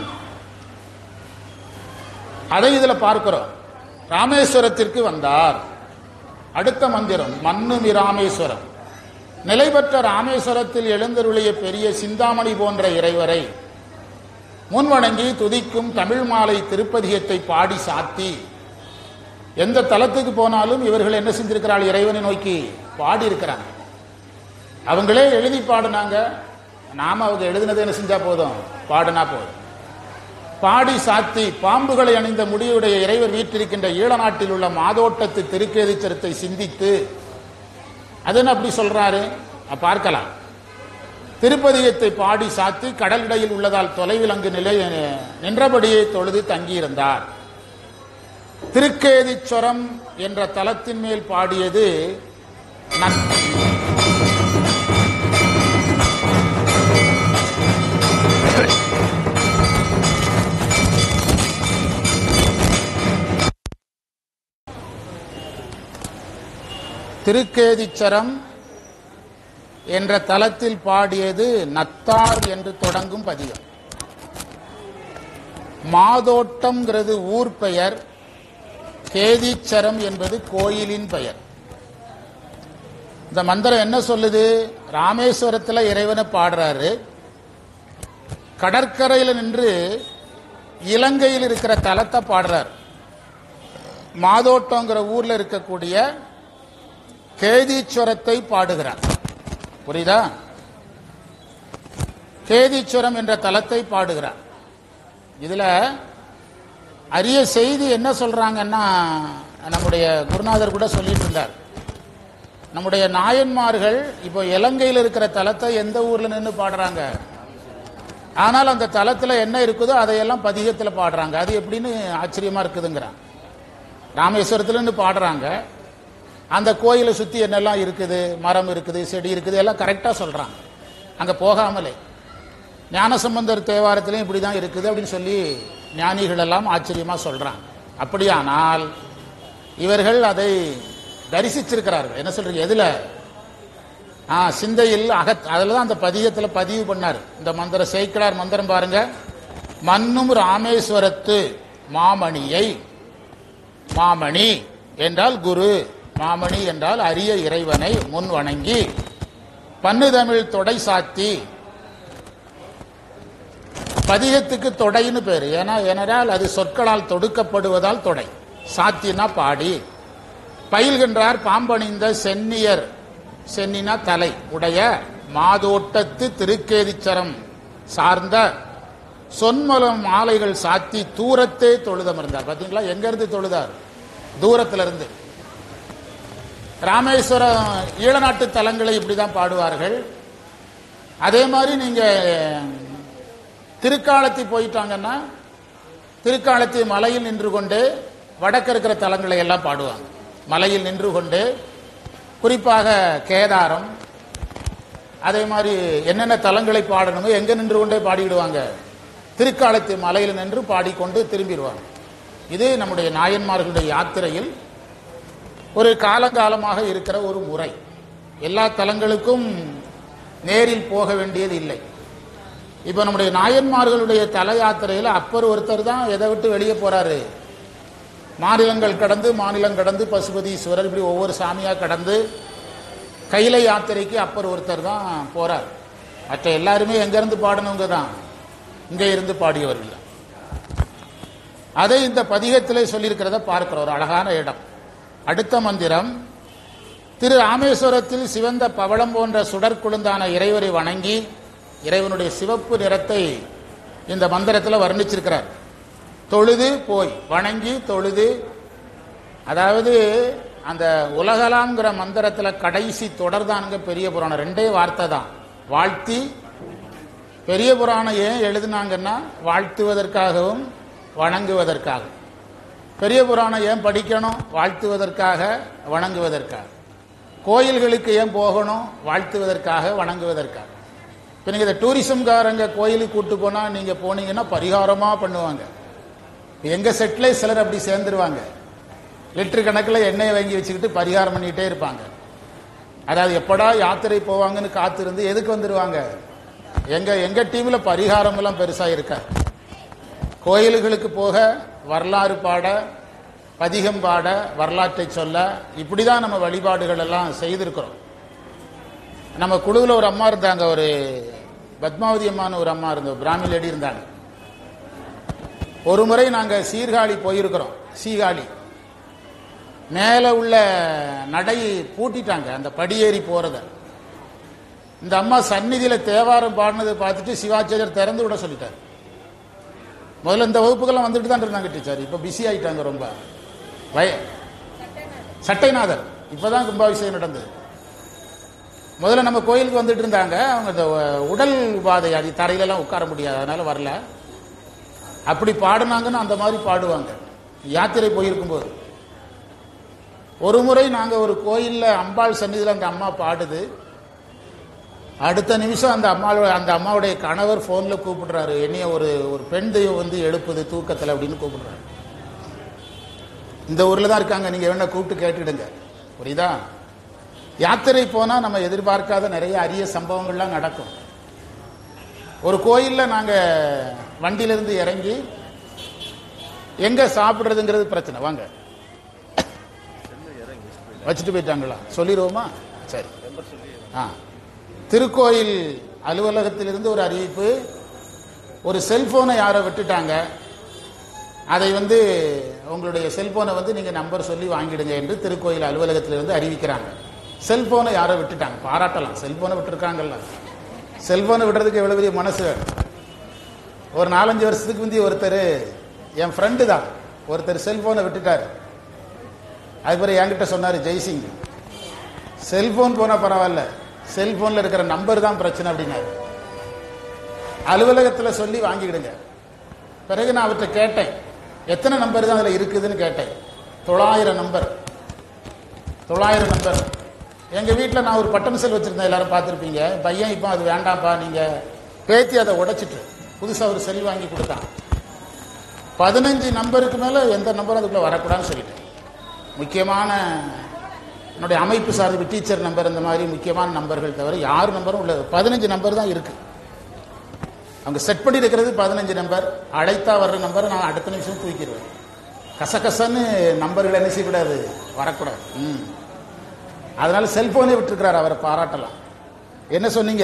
அதை இதில் பார்க்கிறோம் ராமேஸ்வரத்திற்கு வந்தார் அடுத்த மந்திரம் மண்ணுமி ராமேஸ்வரம் நிலை பெற்ற ராமேஸ்வரத்தில் எழுந்தருளிய பெரிய சிந்தாமணி போன்ற இறைவரை முன்வணங்கி துதிக்கும் தமிழ் மாலை திருப்பதிகத்தை பாடி சாத்தி எந்த தலத்துக்கு போனாலும் இவர்கள் என்ன செஞ்சிருக்கிறாள் இறைவனை நோக்கி பாடி இருக்கிறாங்க அவங்களே எழுதி பாடினாங்க நாம அவங்க எழுதினதை என்ன செஞ்சா போதும் பாடினா போதும் பாடி சாத்தி பாம்புகளை அணிந்த முடியுடைய இறைவர் வீற்றிருக்கின்ற ஈழ நாட்டில் உள்ள மாதோட்டத்து திருக்கேதிச்சரத்தை சிந்தித்து அது என்ன அப்படி சொல்றாரு அஹ் பார்க்கலாம் திருப்பதிகத்தை பாடி சாத்தி கடலிடையில் உள்ளதால் தொலைவில் அங்கு நிலை நின்றபடியே தொழுது தங்கியிருந்தார் திருக்கேதிச்சுரம் என்ற தலத்தின் மேல் பாடியது நன்- திருக்கேதிச்சரம் என்ற தலத்தில் பாடியது நத்தார் என்று தொடங்கும் பதிகம் மாதோட்டம்ங்கிறது ஊர் பெயர் கேதீச்சரம் என்பது கோயிலின் பெயர் இந்த மந்திரம் என்ன சொல்லுது ராமேஸ்வரத்தில் இறைவனை பாடுறாரு கடற்கரையில் நின்று இலங்கையில் இருக்கிற தலத்தை பாடுறார் மாதோட்டங்கிற ஊர்ல இருக்கக்கூடிய கேதீஸ்வரத்தை பாடுகிறார் புரியுதா கேதீஸ்வரம் என்ற தலத்தை பாடுகிறார் இதுல அரிய செய்தி என்ன சொல்றாங்கன்னா நம்முடைய குருநாதர் கூட சொல்லிட்டு இருந்தார் நம்முடைய நாயன்மார்கள் இப்போ இலங்கையில் இருக்கிற தலத்தை எந்த ஊர்ல நின்று பாடுறாங்க ஆனால் அந்த தலத்துல என்ன இருக்குதோ அதையெல்லாம் பதிகத்துல பாடுறாங்க அது எப்படின்னு ஆச்சரியமா இருக்குதுங்கிறாங்க ராமேஸ்வரத்துல நின்று பாடுறாங்க அந்த கோயிலை சுத்தி என்னெல்லாம் இருக்குது மரம் இருக்குது செடி இருக்குது எல்லாம் கரெக்டா சொல்றாங்க அங்க போகாமலே ஞானசம்பந்தர் தேவாரத்திலையும் இப்படி தான் இருக்குது அப்படின்னு சொல்லி ஞானிகள் எல்லாம் ஆச்சரியமா சொல்றாங்க அப்படியானால் இவர்கள் அதை தரிசிச்சிருக்கிறார்கள் என்ன சொல்றீங்க எதுல ஆ சிந்தையில் அகத் அதில் தான் அந்த பதிகத்தில் பதிவு பண்ணார் இந்த மந்திர சேக்கிடார் மந்திரம் பாருங்க மன்னும் ராமேஸ்வரத்து மாமணியை மாமணி என்றால் குரு மாமணி என்றால் அரிய இறைவனை முன் வணங்கி பன்னு தமிழ் தொடை சாத்தி பதிகத்துக்கு தொடைன்னு பேர் ஏன்னா ஏனென்றால் அது சொற்களால் தொடுக்கப்படுவதால் தொடை சாத்தினா பாடி பயில்கின்றார் பாம்பணிந்த சென்னியர் சென்னினா தலை உடைய மாதோட்டத்து திருக்கேதிச்சரம் சார்ந்த சொன்மலம் மாலைகள் சாத்தி தூரத்தே தொழுதமர்ந்தார் பாத்தீங்களா எங்க இருந்து தொழுதார் தூரத்துல இருந்து ராமேஸ்வரம் ஈழநாட்டு தலங்களை இப்படிதான் பாடுவார்கள் அதே மாதிரி நீங்க திருக்காலத்தி போயிட்டாங்கன்னா திருக்காலத்தி மலையில் நின்று கொண்டு வடக்கு இருக்கிற தலங்களை எல்லாம் பாடுவாங்க மலையில் நின்று கொண்டு குறிப்பாக கேதாரம் அதே மாதிரி என்னென்ன தலங்களை பாடணுமோ எங்க நின்று கொண்டே பாடிடுவாங்க திருக்காலத்தி மலையில் நின்று பாடிக்கொண்டு திரும்பிடுவாங்க இது நம்முடைய நாயன்மார்களுடைய யாத்திரையில் ஒரு காலங்காலமாக இருக்கிற ஒரு முறை எல்லா தலங்களுக்கும் நேரில் போக வேண்டியது இல்லை இப்போ நம்முடைய நாயன்மார்களுடைய தல யாத்திரையில் அப்பர் ஒருத்தர் தான் எதை விட்டு வெளியே போறாரு மாநிலங்கள் கடந்து மாநிலம் கடந்து பசுபதீஸ்வரர் இப்படி ஒவ்வொரு சாமியா கடந்து கைலை யாத்திரைக்கு அப்பர் ஒருத்தர் தான் போறார் மற்ற எல்லாருமே எங்கிருந்து பாடினவங்க தான் இங்கே இருந்து பாடியவர்கள் அதை இந்த பதிகத்திலே சொல்லியிருக்கிறத பார்க்கிறோம் ஒரு அழகான இடம் அடுத்த மந்திரம் திரு ராமேஸ்வரத்தில் சிவந்த பவளம் போன்ற சுடற்குழுந்தான இறைவரை வணங்கி இறைவனுடைய சிவப்பு நிறத்தை இந்த மந்திரத்தில் வர்ணிச்சிருக்கிறார் தொழுது போய் வணங்கி தொழுது அதாவது அந்த உலகலாங்கிற மந்திரத்தில் கடைசி தொடர்தானுங்க பெரிய புராணம் ரெண்டே வார்த்தை தான் வாழ்த்தி பெரிய புராணம் ஏன் எழுதுனாங்கன்னா வாழ்த்துவதற்காகவும் வணங்குவதற்காக பெரிய புராணம் ஏன் படிக்கணும் வாழ்த்துவதற்காக வணங்குவதற்காக கோயில்களுக்கு ஏன் போகணும் வாழ்த்துவதற்காக வணங்குவதற்காக இப்போ நீங்கள் இந்த டூரிசம்காரங்க கோயிலுக்கு கூட்டு போனால் நீங்கள் போனீங்கன்னா பரிகாரமாக பண்ணுவாங்க எங்கள் செட்டில் சிலர் அப்படி சேர்ந்துருவாங்க லிட்டர் கணக்கில் எண்ணெயை வாங்கி வச்சுக்கிட்டு பரிகாரம் பண்ணிகிட்டே இருப்பாங்க அதாவது எப்படா யாத்திரை போவாங்கன்னு காத்திருந்து எதுக்கு வந்துடுவாங்க எங்க எங்க டீம்ல பரிகாரம் எல்லாம் பெருசா இருக்கா கோயில்களுக்கு போக வரலாறு பாட பதிகம் பாட வரலாற்றை சொல்ல இப்படிதான் நம்ம வழிபாடுகள் எல்லாம் செய்திருக்கிறோம் நம்ம குழுவில் ஒரு அம்மா இருந்தாங்க ஒரு பத்மாவதி அம்மான்னு ஒரு அம்மா இருந்த பிராமி லேடி இருந்தாங்க ஒரு முறை நாங்க சீர்காழி போயிருக்கிறோம் சீகாழி மேலே உள்ள நடை பூட்டிட்டாங்க அந்த படியேறி போறத இந்த அம்மா சந்நிதியில தேவாரம் பாடினதை பார்த்துட்டு சிவாச்சாரியர் திறந்து விட சொல்லிட்டார் முதல்ல இந்த வகுப்புகள்லாம் வந்துட்டு தான் இருந்தாங்க டீச்சர் இப்போ பிஸி ஆயிட்டாங்க ரொம்ப வய சட்டைநாதர் இப்பதான் கும்பாபிஷேகம் நடந்தது முதல்ல நம்ம கோயிலுக்கு வந்துட்டு இருந்தாங்க அவங்க இந்த உடல் உபாதை அது தரையிலலாம் உட்கார முடியாது அதனால வரல அப்படி பாடினாங்கன்னு அந்த மாதிரி பாடுவாங்க யாத்திரை போயிருக்கும் போது ஒரு முறை நாங்கள் ஒரு கோயிலில் அம்பாள் சன்னிதியில் அந்த அம்மா பாடுது அடுத்த நிமிஷம் அந்த அம்மாவோட அந்த அம்மாவுடைய கணவர் ஃபோனில் கூப்பிடுறாரு என்னைய ஒரு ஒரு பெண் தெய்வம் வந்து எழுப்புது தூக்கத்தில் அப்படின்னு கூப்பிடுறாரு இந்த ஊரில் தான் இருக்காங்க நீங்கள் வேணா கூப்பிட்டு கேட்டுடுங்க புரியுதா யாத்திரை போனால் நம்ம எதிர்பார்க்காத நிறைய அரிய சம்பவங்கள்லாம் நடக்கும் ஒரு கோயிலில் நாங்கள் வண்டியிலிருந்து இறங்கி எங்கே சாப்பிட்றதுங்கிறது பிரச்சனை வாங்க வச்சுட்டு போயிட்டாங்களா சொல்லிடுவோமா சரி ஆ திருக்கோயில் அலுவலகத்திலிருந்து ஒரு அறிவிப்பு ஒரு செல்போனை யாரோ விட்டுட்டாங்க அதை வந்து உங்களுடைய செல்போனை வந்து நீங்க நம்பர் சொல்லி வாங்கிடுங்க என்று திருக்கோயில் அலுவலகத்திலிருந்து அறிவிக்கிறாங்க செல்போனை யாரோ விட்டுட்டாங்க பாராட்டலாம் செல்போனை விட்டுருக்காங்கல்ல செல்போனை விடுறதுக்கு எவ்வளவு பெரிய மனசு வேணும். ஒரு நாலஞ்சு வருஷத்துக்கு முந்தைய ஒருத்தர் என் ஃப்ரெண்டு தான் ஒருத்தர் செல்போனை விட்டுட்டார் அது பிறகு என்கிட்ட சொன்னார் ஜெய்சிங் செல்போன் போனால் பரவாயில்ல செல்போனில் இருக்கிற நம்பர் தான் பிரச்சனை அப்படின்னாரு அலுவலகத்தில் சொல்லி வாங்கிக்கிடுங்க பிறகு நான் அவர்கிட்ட கேட்டேன் எத்தனை நம்பர் தான் அதில் இருக்குதுன்னு கேட்டேன் தொள்ளாயிரம் நம்பர் தொள்ளாயிரம் நம்பர் எங்கள் வீட்டில் நான் ஒரு பட்டன் செல் வச்சுருந்தேன் எல்லாரும் பார்த்துருப்பீங்க பையன் இப்போ அது வேண்டாம்ப்பா நீங்கள் பேத்தி அதை உடைச்சிட்டு புதுசாக ஒரு செல் வாங்கி கொடுத்தான் பதினஞ்சு நம்பருக்கு மேலே எந்த நம்பரும் அதுக்குள்ளே வரக்கூடாதுன்னு சொல்லிட்டேன் முக்கியமான என்னுடைய அமைப்பு சார்பு டீச்சர் நம்பர் இந்த மாதிரி முக்கியமான நம்பர்கள் தவிர யார் நம்பரும் உள்ள பதினஞ்சு நம்பர் தான் இருக்கு அவங்க செட் பண்ணி இருக்கிறது பதினஞ்சு நம்பர் அழைத்தா வர்ற நம்பரை நான் அடுத்த நிமிஷம் தூக்கிடுவேன் கசகசன்னு நம்பர்கள் என்ன செய்யக்கூடாது வரக்கூடாது ம் அதனால செல்போனே விட்டுருக்கிறார் அவரை பாராட்டலாம் என்ன சொன்னீங்க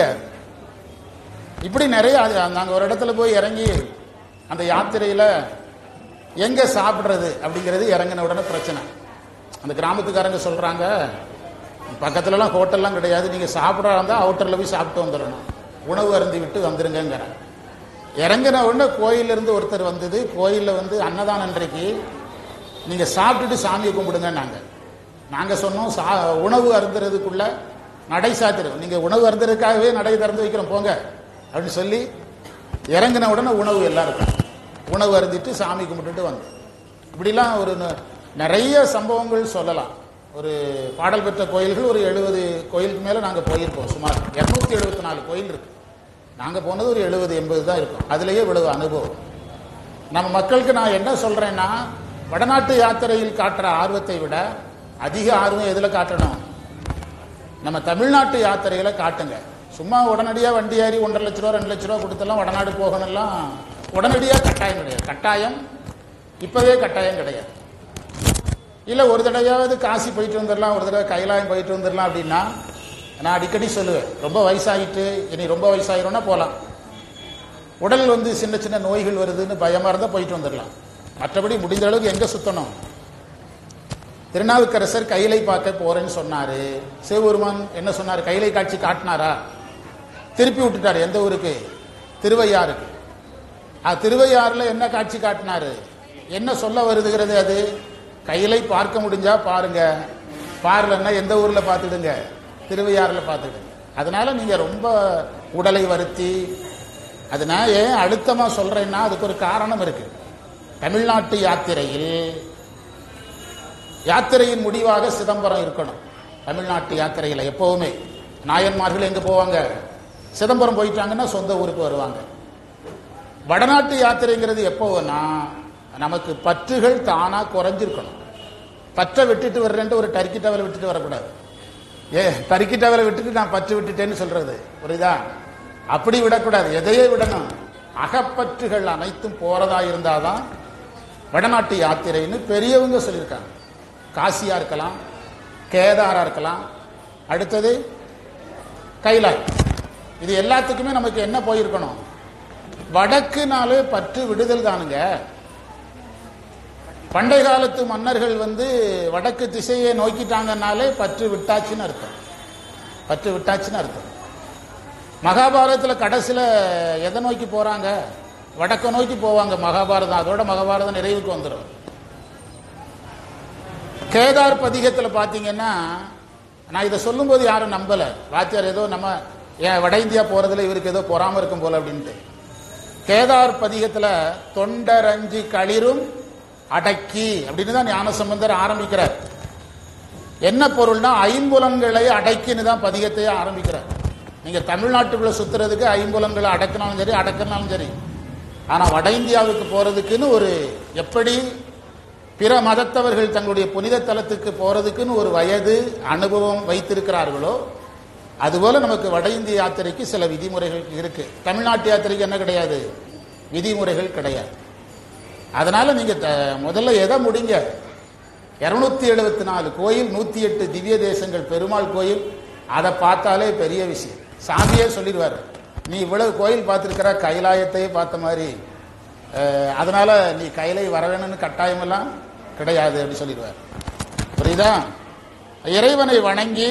இப்படி நிறைய நாங்கள் ஒரு இடத்துல போய் இறங்கி அந்த யாத்திரையில் எங்கே சாப்பிட்றது அப்படிங்கிறது இறங்கின உடனே பிரச்சனை அந்த கிராமத்துக்காரங்க சொல்கிறாங்க பக்கத்துலலாம் ஹோட்டல்லாம் கிடையாது நீங்கள் சாப்பிட்றா இருந்தால் அவுட்டரில் போய் சாப்பிட்டு வந்துடணும் உணவு அருந்தி விட்டு வந்துருங்கிறாங்க இறங்கின உடனே கோயிலிருந்து ஒருத்தர் வந்தது கோயிலில் வந்து அன்னதானம் அன்றைக்கு நீங்கள் சாப்பிட்டுட்டு சாமியை கும்பிடுங்க நாங்கள் நாங்கள் சொன்னோம் சா உணவு அருந்துறதுக்குள்ள நடை சாத்திரம் நீங்கள் உணவு அருந்துறதுக்காகவே நடை திறந்து வைக்கிறோம் போங்க அப்படின்னு சொல்லி இறங்கின உடனே உணவு எல்லாருக்கும் உணவு அருந்திட்டு சாமி கும்பிட்டுட்டு வந்தோம் இப்படிலாம் ஒரு ந- நிறைய சம்பவங்கள் சொல்லலாம் ஒரு பாடல் பெற்ற கோயில்கள் ஒரு எழுபது கோயிலுக்கு மேலே நாங்கள் போயிருக்கோம் சுமார் இரநூத்தி எழுபத்தி நாலு கோயில் இருக்கு நாங்கள் போனது ஒரு எழுபது எண்பது தான் இருக்கும் அதுலேயே இவ்வளவு அனுபவம் நம்ம மக்களுக்கு நான் என்ன சொல்றேன்னா வடநாட்டு யாத்திரையில் காட்டுற ஆர்வத்தை விட அதிக ஆர்வம் எதில் காட்டணும் நம்ம தமிழ்நாட்டு யாத்திரைகளை காட்டுங்க சும்மா உடனடியாக வண்டி ஏறி ஒன்றரை லட்ச ரூபா ரெண்டு லட்ச ரூபா கொடுத்தெல்லாம் வடநாடு போகணும்லாம் உடனடியாக கட்டாயம் கிடையாது கட்டாயம் இப்போவே கட்டாயம் கிடையாது இல்லை ஒரு தடவையாவது காசி போயிட்டு வந்துடலாம் ஒரு தடவை கைலாயம் போயிட்டு வந்துடலாம் அப்படின்னா நான் அடிக்கடி சொல்லுவேன் ரொம்ப வயசாகிட்டு இனி ரொம்ப வயசாகிரும்னா போகலாம் உடல் வந்து சின்ன சின்ன நோய்கள் வருதுன்னு பயமாக இருந்தால் போயிட்டு வந்துடலாம் மற்றபடி முடிந்த அளவுக்கு எங்கே சுத்தணும் திருநாவுக்கரசர் கைலை பார்க்க போறேன்னு சொன்னாரு சிவபெருமான் என்ன சொன்னார் கைலை காட்சி காட்டினாரா திருப்பி விட்டுட்டாரு எந்த ஊருக்கு திருவையாருக்கு ஆ திருவையாறுல என்ன காட்சி காட்டினாரு என்ன சொல்ல வருதுகிறது அது கையிலை பார்க்க முடிஞ்சா பாருங்க பாருலன்னா எந்த ஊர்ல பார்த்துடுங்க திருவையாறுல பார்த்துடுங்க அதனால நீங்க ரொம்ப உடலை வருத்தி அது நான் ஏன் அழுத்தமா சொல்றேன்னா அதுக்கு ஒரு காரணம் இருக்கு தமிழ்நாட்டு யாத்திரையில் யாத்திரையின் முடிவாக சிதம்பரம் இருக்கணும் தமிழ்நாட்டு யாத்திரையில் எப்பவுமே நாயன்மார்கள் எங்க போவாங்க சிதம்பரம் போயிட்டாங்கன்னா சொந்த ஊருக்கு வருவாங்க வடநாட்டு யாத்திரைங்கிறது எப்போன்னா நமக்கு பற்றுகள் தானா குறைஞ்சிருக்கணும் பற்றை விட்டுட்டு வர்றேன்ட்டு ஒரு டர்க்கி டவலை விட்டுட்டு வரக்கூடாது ஏ டர்க்கி டவலை விட்டுட்டு நான் பற்று விட்டுட்டேன்னு சொல்றது புரியுதா அப்படி விடக்கூடாது எதையே விடணும் அகப்பற்றுகள் அனைத்தும் போறதா இருந்தாதான் வடநாட்டு யாத்திரைன்னு பெரியவங்க சொல்லியிருக்காங்க காசியா இருக்கலாம் கேதாரா இருக்கலாம் அடுத்தது கைலாய் இது எல்லாத்துக்குமே நமக்கு என்ன போயிருக்கணும் வடக்குனாலே பற்று விடுதல் தானுங்க பண்டை காலத்து மன்னர்கள் வந்து வடக்கு திசையை நோக்கிட்டாங்கன்னாலே பற்று விட்டாச்சுன்னு அர்த்தம் பற்று விட்டாச்சுன்னு அர்த்தம் மகாபாரதத்தில் கடைசியில் எதை நோக்கி போறாங்க வடக்க நோக்கி போவாங்க மகாபாரதம் அதோட மகாபாரதம் நிறைவுக்கு வந்துடும் கேதார் பதிகத்தில் பார்த்தீங்கன்னா நான் இதை சொல்லும்போது யாரும் நம்பலை வாத்தியார் ஏதோ நம்ம ஏன் வட இந்தியா போகிறதுல இவருக்கு ஏதோ பொறாம இருக்கும் போல அப்படின்ட்டு கேதார் பதிகத்தில் தொண்டரஞ்சி களிரும் அடக்கி அப்படின்னு தான் ஞானசம்பந்தர் ஆரம்பிக்கிறார் என்ன பொருள்னா ஐம்புலன்களை அடக்கின்னு தான் பதிகத்தையே ஆரம்பிக்கிறார் நீங்க தமிழ்நாட்டுக்குள்ள சுத்துறதுக்கு ஐம்புலன்களை அடக்கினாலும் சரி அடக்கினாலும் சரி ஆனா வட இந்தியாவுக்கு போறதுக்குன்னு ஒரு எப்படி பிற மதத்தவர்கள் தங்களுடைய புனித தலத்துக்கு போறதுக்குன்னு ஒரு வயது அனுபவம் வைத்திருக்கிறார்களோ அதுபோல நமக்கு வட இந்திய யாத்திரைக்கு சில விதிமுறைகள் இருக்கு தமிழ்நாட்டு யாத்திரைக்கு என்ன கிடையாது விதிமுறைகள் கிடையாது அதனால நீங்க த- முதல்ல எதை முடிங்க இருநூத்தி எழுபத்தி நாலு கோயில் நூத்தி எட்டு திவ்ய தேசங்கள் பெருமாள் கோயில் அதை பார்த்தாலே பெரிய விஷயம் சாமியே சொல்லிடுவார் நீ இவ்வளவு கோயில் பார்த்திருக்கிற கைலாயத்தையே பார்த்த மாதிரி அஹ், அதனால நீ கைலை வர வேணும்னு கட்டாயமெல்லாம் கிடையாது அப்படின்னு சொல்லிடுவார் புரியுதா இறைவனை வணங்கி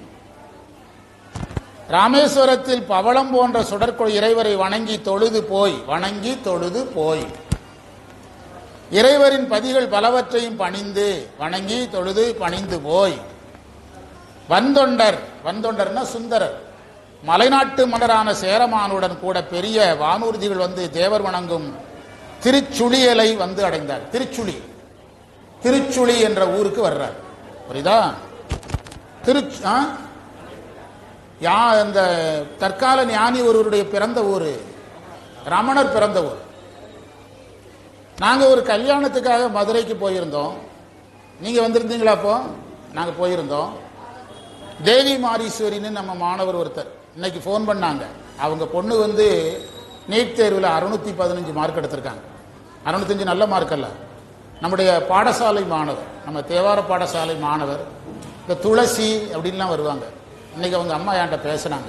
ராமேஸ்வரத்தில் பவளம் போன்ற சுடற்கொள் இறைவரை வணங்கி தொழுது போய் வணங்கி தொழுது போய் இறைவரின் பதிகள் பலவற்றையும் பணிந்து வணங்கி தொழுது பணிந்து போய் வந்தொண்டர் வந்தொண்டர்னா சுந்தரர் மலைநாட்டு மன்னரான சேரமானுடன் கூட பெரிய வானூர்திகள் வந்து தேவர் வணங்கும் திருச்சுழியலை வந்து அடைந்தார் திருச்சுழி திருச்சுழி என்ற ஊருக்கு வர்றார் புரியுதா திரு ஆ? யா இந்த தற்கால ஞானி ஒருவருடைய பிறந்த ஊர் ரமணர் பிறந்த ஊர் நாங்கள் ஒரு கல்யாணத்துக்காக மதுரைக்கு போயிருந்தோம் நீங்கள் வந்திருந்தீங்களா அப்போ நாங்கள் போயிருந்தோம் தேவி மாரீஸ்வரின்னு நம்ம மாணவர் ஒருத்தர் இன்னைக்கு ஃபோன் பண்ணாங்க அவங்க பொண்ணு வந்து நீட் தேர்வில் அறுநூத்தி பதினஞ்சு மார்க் எடுத்திருக்காங்க அறுநூத்தஞ்சு நல்ல மார்க் அல்ல நம்முடைய பாடசாலை மாணவர் நம்ம தேவார பாடசாலை மாணவர் இந்த துளசி அப்படின்லாம் வருவாங்க இன்னைக்கு அவங்க அம்மா என்கிட்ட பேசுனாங்க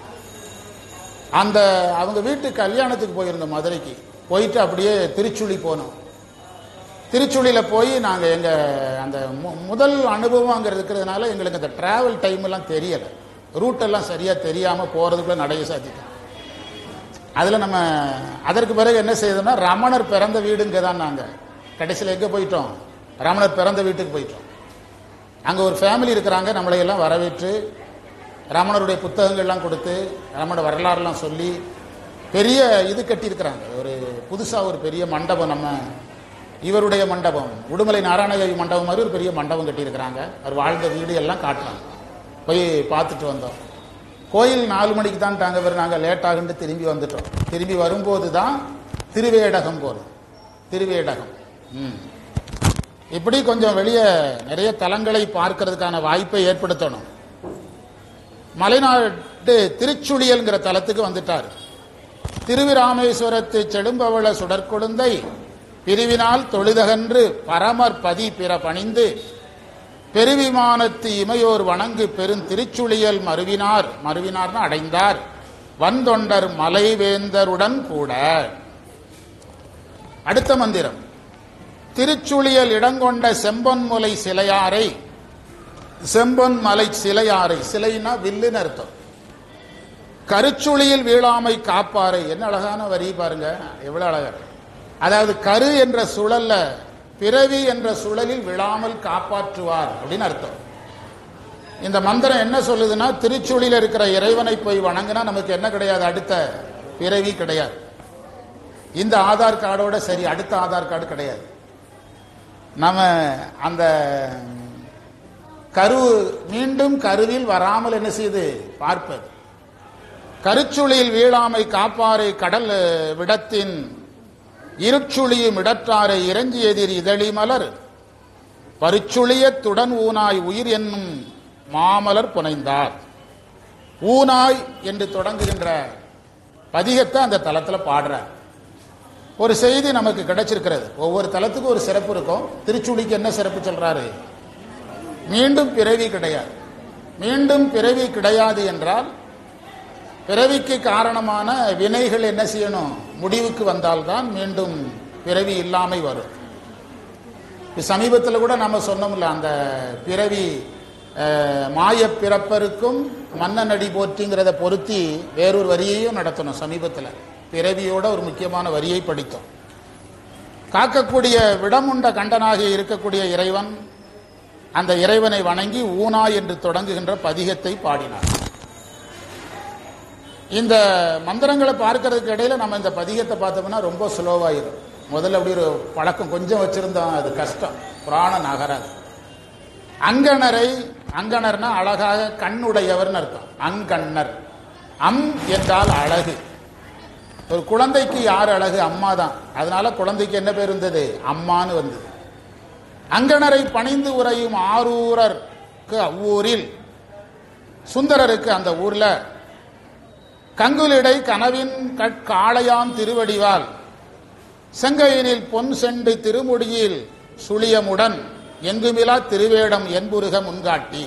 அந்த அவங்க வீட்டு கல்யாணத்துக்கு போயிருந்தோம் மதுரைக்கு போயிட்டு அப்படியே திருச்சுழி போனோம் திருச்சுழியில் போய் நாங்கள் எங்கள் அந்த மு- முதல் அனுபவம் அங்கே இருக்கிறதுனால எங்களுக்கு அந்த டிராவல் டைம் எல்லாம் தெரியலை ரூட் எல்லாம் சரியாக தெரியாமல் போகிறதுக்குள்ள நடைய சாத்திட்டோம் அதில் நம்ம அதற்கு பிறகு என்ன செய்தோம்னா ரமணர் பிறந்த வீடுங்க தான் நாங்கள் கடைசியில் எங்கே போயிட்டோம் ரமணர் பிறந்த வீட்டுக்கு போயிட்டோம் அங்கே ஒரு ஃபேமிலி இருக்கிறாங்க நம்மளை எல்லாம் வரவேற்று ரமணருடைய புத்தகங்கள்லாம் கொடுத்து ரமண வரலாறுலாம் சொல்லி பெரிய இது கட்டியிருக்கிறாங்க ஒரு புதுசாக ஒரு பெரிய மண்டபம் நம்ம இவருடைய மண்டபம் உடுமலை நாராயணகவி மண்டபம் மாதிரி ஒரு பெரிய மண்டபம் கட்டியிருக்கிறாங்க அவர் வாழ்ந்த வீடு எல்லாம் காட்டுறாங்க போய் பார்த்துட்டு வந்தோம் கோயில் நாலு மணிக்கு தான் தாங்க பேர் நாங்கள் லேட் ஆகுன்னு திரும்பி வந்துட்டோம் திரும்பி வரும்போது தான் திருவேடகம் போகிறோம் திருவேடகம் ம் இப்படி கொஞ்சம் வெளியே நிறைய தலங்களை பார்க்கறதுக்கான வாய்ப்பை ஏற்படுத்தணும் மலைநாட்டு திருச்சுழியல்ங்கிற தலத்துக்கு வந்துட்டார் திருவிராமேஸ்வரத்து செடும்பவள சுடற்கொழுந்தை பிரிவினால் தொழுதகன்று பரமர் பதி பிற பணிந்து பெருவிமானத்து இமையோர் வணங்கு பெருந்திருச்சுழியல் மருவினார் மருவினார்னு அடைந்தார் வந்தொண்டர் மலைவேந்தருடன் கூட அடுத்த மந்திரம் திருச்சுழியல் இடங்கொண்ட செம்பொன்முலை சிலையாரை செம்பொன் மலை சிலையாரை சிலைனா வில்லுன்னு அர்த்தம் கருச்சுழியில் வீழாமை காப்பாரை என்ன அழகான வரி பாருங்க எவ்வளவு அழகா இருக்கு. அதாவது கரு என்ற சுழல்ல பிறவி என்ற சுழலில் விழாமல் காப்பாற்றுவார் அப்படின்னு அர்த்தம் இந்த மந்திரம் என்ன சொல்லுதுன்னா திருச்சுழியில் இருக்கிற இறைவனை போய் வணங்கினா நமக்கு என்ன கிடையாது அடுத்த பிறவி கிடையாது இந்த ஆதார் கார்டோட சரி அடுத்த ஆதார் கார்டு கிடையாது நம்ம அந்த கரு மீண்டும் கருவில் வராமல் என்ன செய்யுது பார்ப்பது கருச்சுழியில் வீழாமை காப்பாரை கடல் விடத்தின் இருச்சுழியும் இடற்றாரை இறஞ்சி எதிர் இதழி மலர் பரிச்சுழியத்துடன் ஊனாய் உயிர் என்னும் மாமலர் புனைந்தார் ஊனாய் என்று தொடங்குகின்ற பதிகத்தை அந்த தலத்துல பாடுறார் ஒரு செய்தி நமக்கு கிடைச்சிருக்கிறது ஒவ்வொரு தலத்துக்கும் ஒரு சிறப்பு இருக்கும் திருச்சுழிக்கு என்ன சிறப்பு சொல்றாரு மீண்டும் பிறவி கிடையாது மீண்டும் பிறவி கிடையாது என்றால் பிறவிக்கு காரணமான வினைகள் என்ன செய்யணும் முடிவுக்கு வந்தால்தான் மீண்டும் பிறவி இல்லாமை வரும் இப்ப சமீபத்தில் கூட நம்ம சொன்னோம்ல அந்த பிறவி அஹ், மாயப் பிறப்பருக்கும் மன்னனடி போற்றிங்கிறத பொருத்தி வேறொரு வரியையும் நடத்தணும் சமீபத்தில் பிறவியோட ஒரு முக்கியமான வரியை படித்தோம் காக்கக்கூடிய விடமுண்ட கண்டனாகி இருக்கக்கூடிய இறைவன் அந்த இறைவனை வணங்கி ஊனா என்று தொடங்குகின்ற பதிகத்தை பாடினார் இந்த மந்திரங்களை பார்க்கறதுக்கு இடையில நம்ம இந்த பதிகத்தை பார்த்தோம்னா ரொம்ப ஸ்லோவாயிரும் முதல்ல அப்படி ஒரு பழக்கம் கொஞ்சம் வச்சிருந்தோம் அது கஷ்டம் புராணம் நகராது அங்கணரை அங்கணர்னா அழகாக கண்ணுடையவர்னு அர்த்தம் அங்கண்ணர் அம் என்றால் அழகு ஒரு குழந்தைக்கு யார் அழகு அம்மா தான் அதனால குழந்தைக்கு என்ன பேர் இருந்தது அம்மான்னு வந்தது அங்கணரை பணிந்து உறையும் ஆரூரருக்கு அவ்வூரில் சுந்தரருக்கு அந்த ஊர்ல கங்குலிடை கனவின் கட்காளையாம் திருவடிவால் செங்கையினில் பொன் செண்டு திருமுடியில் சுழியமுடன் எங்குமிலா திருவேடம் என்புருக முன்காட்டி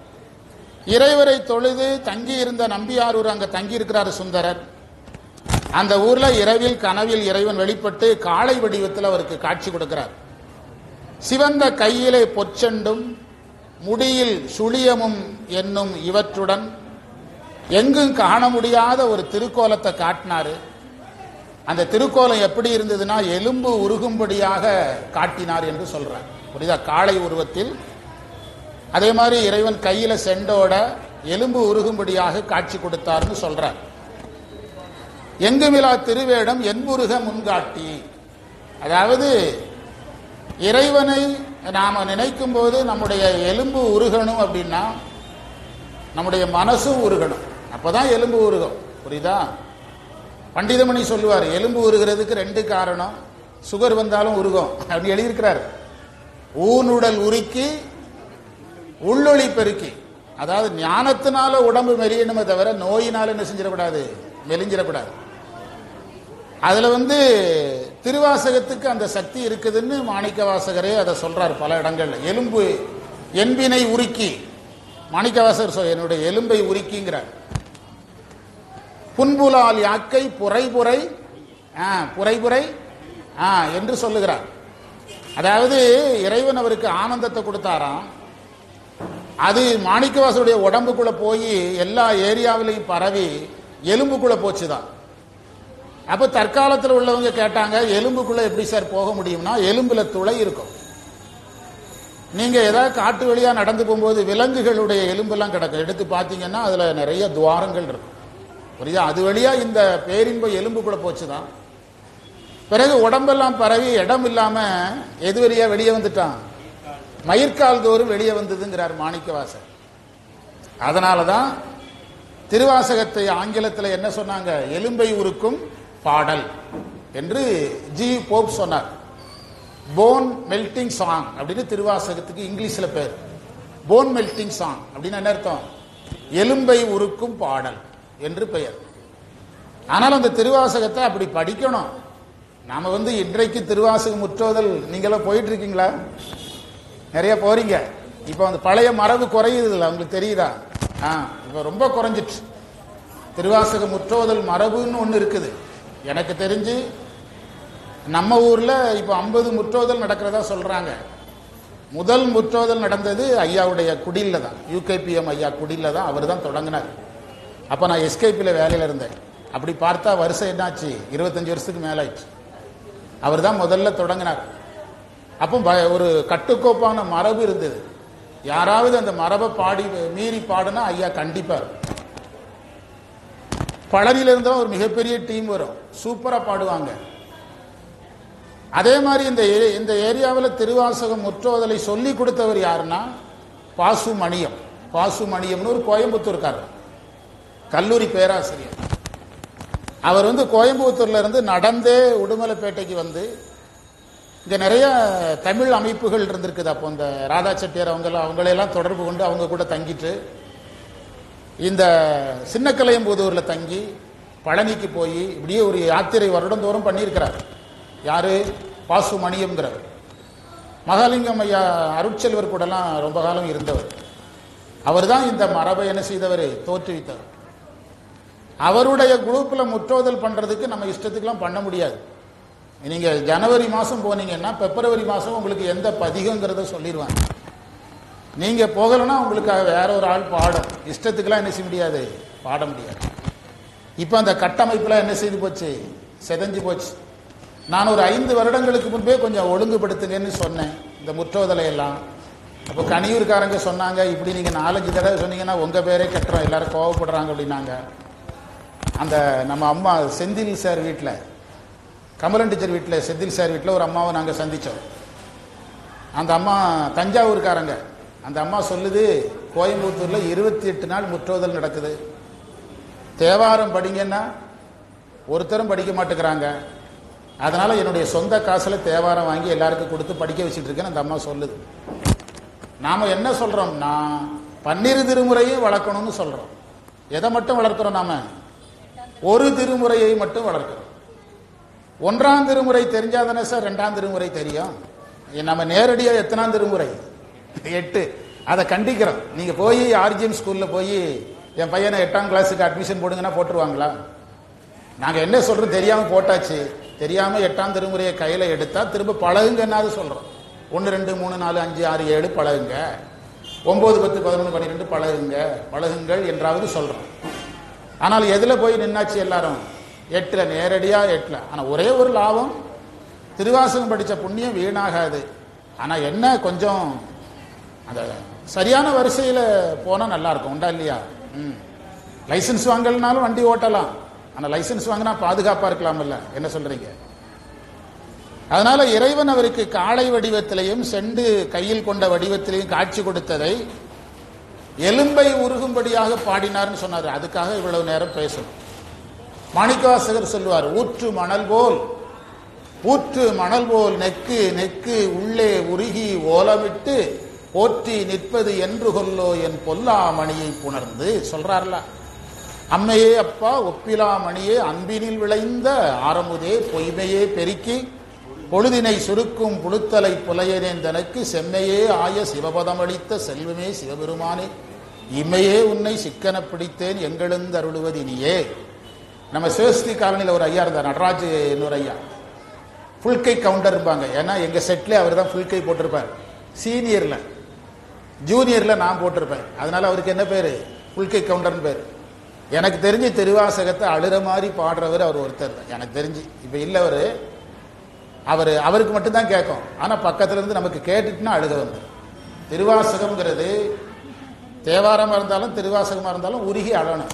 இறைவரை தொழுது தங்கியிருந்த நம்பியாரூர் அங்க தங்கியிருக்கிறார் சுந்தரர் அந்த ஊர்ல இரவில் கனவில் இறைவன் வெளிப்பட்டு காளை வடிவத்தில் அவருக்கு காட்சி கொடுக்கிறார் சிவந்த கையிலே பொற்செண்டும் முடியில் சுழியமும் என்னும் இவற்றுடன் எங்கும் காண முடியாத ஒரு திருக்கோலத்தை காட்டினாரு அந்த திருக்கோலம் எப்படி இருந்ததுன்னா எலும்பு உருகும்படியாக காட்டினார் என்று சொல்றார் புரியுதா காளை உருவத்தில் அதே மாதிரி இறைவன் கையில செண்டோட எலும்பு உருகும்படியாக காட்சி கொடுத்தார்னு சொல்றார் எங்குமிலா திருவேடம் என்புருக முன்காட்டி அதாவது இறைவனை நாம நினைக்கும் போது நம்முடைய எலும்பு உருகணும் அப்படின்னா நம்முடைய மனசும் உருகணும் அப்பதான் எலும்பு உருகும் புரியுதா பண்டிதமணி சொல்லுவார் எலும்பு உருகிறதுக்கு ரெண்டு காரணம் சுகர் வந்தாலும் உருகும் அப்படி எழுதியிருக்கிறார் ஊனுடல் உருக்கி உள்ளொளி பெருக்கி அதாவது ஞானத்தினால உடம்பு மெரியணுமே தவிர நோயினால என்ன செஞ்சிடக்கூடாது மெலிஞ்சிடக்கூடாது அதுல வந்து திருவாசகத்துக்கு அந்த சக்தி இருக்குதுன்னு மாணிக்க வாசகரே அதை சொல்றார் பல இடங்கள்ல எலும்பு என்பினை உருக்கி மாணிக்க வாசகர் சொல் என்னுடைய எலும்பை உருக்கிங்கிறார் புன்புலால் யாக்கை புரைபுரை ஆ, புரைபுரை ஆ, என்று சொல்லுகிறார் அதாவது இறைவன் அவருக்கு ஆனந்தத்தை கொடுத்தாராம் அது மாணிக்கவாசருடைய உடம்புக்குள்ள போய் எல்லா ஏரியாவிலையும் பரவி எலும்புக்குள்ள போச்சுதான் அப்ப தற்காலத்தில் உள்ளவங்க கேட்டாங்க எலும்புக்குள்ள எப்படி சார் போக முடியும்னா எலும்புல துளை இருக்கும் நீங்க ஏதாவது காட்டு வழியா நடந்து போகும்போது விலங்குகளுடைய எலும்பெல்லாம் கிடக்கும் எடுத்து பார்த்தீங்கன்னா அதுல நிறைய துவாரங்கள் இருக்கும் புரியுதா அது வழியா இந்த பேரின்ப எலும்புக்குள்ள போச்சுதான் பிறகு உடம்பெல்லாம் பரவி இடம் இல்லாம எது வழியா வெளியே வந்துட்டான் மயிர்கால் தோறும் வெளியே வந்ததுங்கிறார் மாணிக்கவாசர் அதனால தான் திருவாசகத்தை ஆங்கிலத்தில் என்ன சொன்னாங்க எலும்பை உருக்கும் பாடல் என்று ஜி போப் சொன்னார் போன் மெல்டிங் சாங் அப்படின்னு திருவாசகத்துக்கு இங்கிலீஷில் பேர் போன் மெல்டிங் சாங் அப்படின்னு என்ன அர்த்தம் எலும்பை உருக்கும் பாடல் என்று பெயர் ஆனால் அந்த திருவாசகத்தை அப்படி படிக்கணும் நாம வந்து இன்றைக்கு திருவாசக முற்றோதல் நீங்களாம் போயிட்டு இருக்கீங்களா நிறைய போறீங்க இப்போ அந்த பழைய மரபு குறையுது இல்லை உங்களுக்கு தெரியுதா ஆ இப்போ ரொம்ப குறைஞ்சிட்டு திருவாசக முற்றோதல் மரபுன்னு ஒன்று இருக்குது எனக்கு தெரிஞ்சு நம்ம ஊர்ல இப்போ ஐம்பது முற்றோதல் நடக்கிறதா சொல்றாங்க முதல் முற்றோதல் நடந்தது ஐயாவுடைய குடியில் தான் யூகேபிஎம் ஐயா குடியில் தான் அவர் தான் தொடங்கினார் அப்போ நான் எஸ்கேபியில் வேலையில் இருந்தேன் அப்படி பார்த்தா வருஷம் என்னாச்சு இருபத்தஞ்சு வருஷத்துக்கு மேலாயிடுச்சு அவர் தான் முதல்ல தொடங்கினார் அப்போ ப- ஒரு கட்டுக்கோப்பான மரபு இருந்தது யாராவது அந்த மரபை பாடி மீறி பாடுனா ஐயா கண்டிப்பார் பழனியில இருந்தா ஒரு மிகப்பெரிய டீம் வரும் சூப்பரா பாடுவாங்க அதே மாதிரி இந்த ஏ- இந்த ஏரியாவில் திருவாசகம் முற்றோதலை சொல்லி கொடுத்தவர் யாருன்னா பாசு மணியம் பாசு மணியம்னு ஒரு கோயம்புத்தூர்காரர் கல்லூரி பேராசிரியர் அவர் வந்து கோயம்புத்தூர்ல இருந்து நடந்தே உடுமலைப்பேட்டைக்கு வந்து இங்க நிறைய தமிழ் அமைப்புகள் இருந்திருக்குது அப்போ இந்த ராதா செட்டியார் அவங்க அவங்களையெல்லாம் தொடர்பு கொண்டு அவங்க கூட தங்கிட்டு இந்த சின்னக்கலையம்புதூர்ல தங்கி பழனிக்கு போய் இப்படியே ஒரு யாத்திரை வருடந்தோறும் பண்ணியிருக்கிறார் யாரு பாசு மணியம்ங்கிறவர் மகாலிங்கம் ஐயா அருட்செல்வர் கூடலாம் ரொம்ப காலம் இருந்தவர் அவர்தான் இந்த மரபை என்ன செய்தவர் தோற்றுவித்தவர் அவருடைய குரூப்ல முற்றோதல் பண்றதுக்கு நம்ம இஷ்டத்துக்குலாம் பண்ண முடியாது நீங்க ஜனவரி மாசம் போனீங்கன்னா பிப்ரவரி மாசம் உங்களுக்கு எந்த பதிகங்கிறத சொல்லிடுவாங்க நீங்க போகலைன்னா உங்களுக்கு வேற ஒரு ஆள் பாடும் இஷ்டத்துக்குலாம் என்ன செய்ய முடியாது பாட முடியாது இப்போ அந்த கட்டமைப்புலாம் என்ன செய்து போச்சு செதஞ்சு போச்சு நான் ஒரு ஐந்து வருடங்களுக்கு முன்பே கொஞ்சம் ஒழுங்குபடுத்துங்கன்னு சொன்னேன் இந்த முற்றோதலை எல்லாம் அப்போ கனியூர்காரங்க சொன்னாங்க இப்படி நீங்க நாலஞ்சு தடவை சொன்னீங்கன்னா உங்க பேரே கட்டுறோம் எல்லாரும் கோவப்படுறாங்க அப்படின்னாங்க அந்த நம்ம அம்மா செந்தில் சார் வீட்டில் கமலன் டீச்சர் வீட்டில் செந்தில் சார் வீட்டில் ஒரு அம்மாவை நாங்கள் சந்தித்தோம் அந்த அம்மா தஞ்சாவூர்காரங்க அந்த அம்மா சொல்லுது கோயம்புத்தூரில் இருபத்தி எட்டு நாள் முற்றோதல் நடக்குது தேவாரம் படிங்கன்னா ஒருத்தரும் படிக்க மாட்டேங்கிறாங்க அதனால என்னுடைய சொந்த காசில் தேவாரம் வாங்கி எல்லாருக்கும் கொடுத்து படிக்க வச்சுட்டு இருக்கேன்னு அந்த அம்மா சொல்லுது நாம என்ன சொல்றோம்னா பன்னிரு திருமுறையும் வளர்க்கணும்னு சொல்றோம் எதை மட்டும் வளர்க்கிறோம் நாம ஒரு திருமுறையை மட்டும் வளர்க்கிறோம் ஒன்றாம் திருமுறை தெரிஞ்சாதானே சார் ரெண்டாம் திருமுறை தெரியும் இ- நம்ம நேரடியா எத்தனாம் திருமுறை எட்டு அதை கண்டிக்கிறோம் நீங்க போய் ஆர்ஜிஎம் ஸ்கூல்ல போய் என் பையனை எட்டாம் கிளாஸுக்கு அட்மிஷன் போடுங்கன்னா போட்டுருவாங்களா நாங்க என்ன சொல்றோம் தெரியாம போட்டாச்சு தெரியாம எட்டாம் திருமுறையை கையில எடுத்தா திரும்ப பழகுங்கன்னாவது சொல்றோம் ஒன்று ரெண்டு மூணு நாலு அஞ்சு ஆறு ஏழு பழகுங்க ஒன்பது பத்து பதினொன்று பன்னிரெண்டு பழகுங்க பழகுங்கள் என்றாவது சொல்றோம் ஆனால் எதுல போய் நின்னாச்சு எல்லாரும் எட்டுல நேரடியா எட்டுல ஆனா ஒரே ஒரு லாபம் திருவாசகம் படிச்ச புண்ணியம் வீணாகாது ஆனா என்ன கொஞ்சம் அந்த சரியான வரிசையில போனா நல்லா இருக்கும் உண்டா இல்லையா ம் லைசன்ஸ் வாங்கலனாலும் வண்டி ஓட்டலாம் ஆனா லைசன்ஸ் வாங்கினா பாதுகாப்பா இருக்கலாம்ல என்ன சொல்றீங்க அதனால இறைவன் அவருக்கு காளை வடிவத்திலையும் செண்டு கையில் கொண்ட வடிவத்திலையும் காட்சி கொடுத்ததை எலும்பை உருகும்படியாக பாடினார்னு சொன்னார் அதுக்காக இவ்வளவு நேரம் பேசணும் மாணிக்கவாசகர் சொல்லுவார் ஊற்று மணல் போல் ஊற்று மணல் போல் நெக்கு நெக்கு உள்ளே உருகி ஓலமிட்டு போற்றி நிற்பது என்று கொல்லோ என் பொல்லா மணியை புணர்ந்து சொல்றார்ல அம்மையே அப்பா ஒப்பிலா மணியே அன்பினில் விளைந்த ஆரமுதே பொய்மையே பெருக்கி பொழுதினை சுருக்கும் புழுத்தலை புலையனேன் தனக்கு செம்மையே ஆய சிவபதமளித்த செல்வமே சிவபெருமானே இம்மையே உன்னை சிக்கன பிடித்தேன் எங்கெழுந்து அருளுவது இனியே நம்ம சிவஸ்தி காலனியில் ஒரு ஐயா இருந்தார் நடராஜ் இன்னொரு ஐயா ஃபுல் கை கவுண்டர் இருப்பாங்க ஏன்னா எங்க செட்ல அவர் தான் ஃபுல் கை போட்டிருப்பார் சீனியர்ல ஜூனியர்ல நான் போட்டிருப்பேன் அதனால அவருக்கு என்ன பேரு ஃபுல் கை கவுண்டர்னு பேர் எனக்கு தெரிஞ்சு திருவாசகத்தை அழுற மாதிரி பாடுறவர் அவர் ஒருத்தர் தான் எனக்கு தெரிஞ்சு இப்ப இல்ல அவரு அவர் அவருக்கு மட்டும்தான் கேட்கும் ஆனா பக்கத்துல இருந்து நமக்கு கேட்டுட்டுனா அழுக வந்து திருவாசகம்ங்கிறது தேவாரமா இருந்தாலும் திருவாசகமா இருந்தாலும் உருகி அழணும்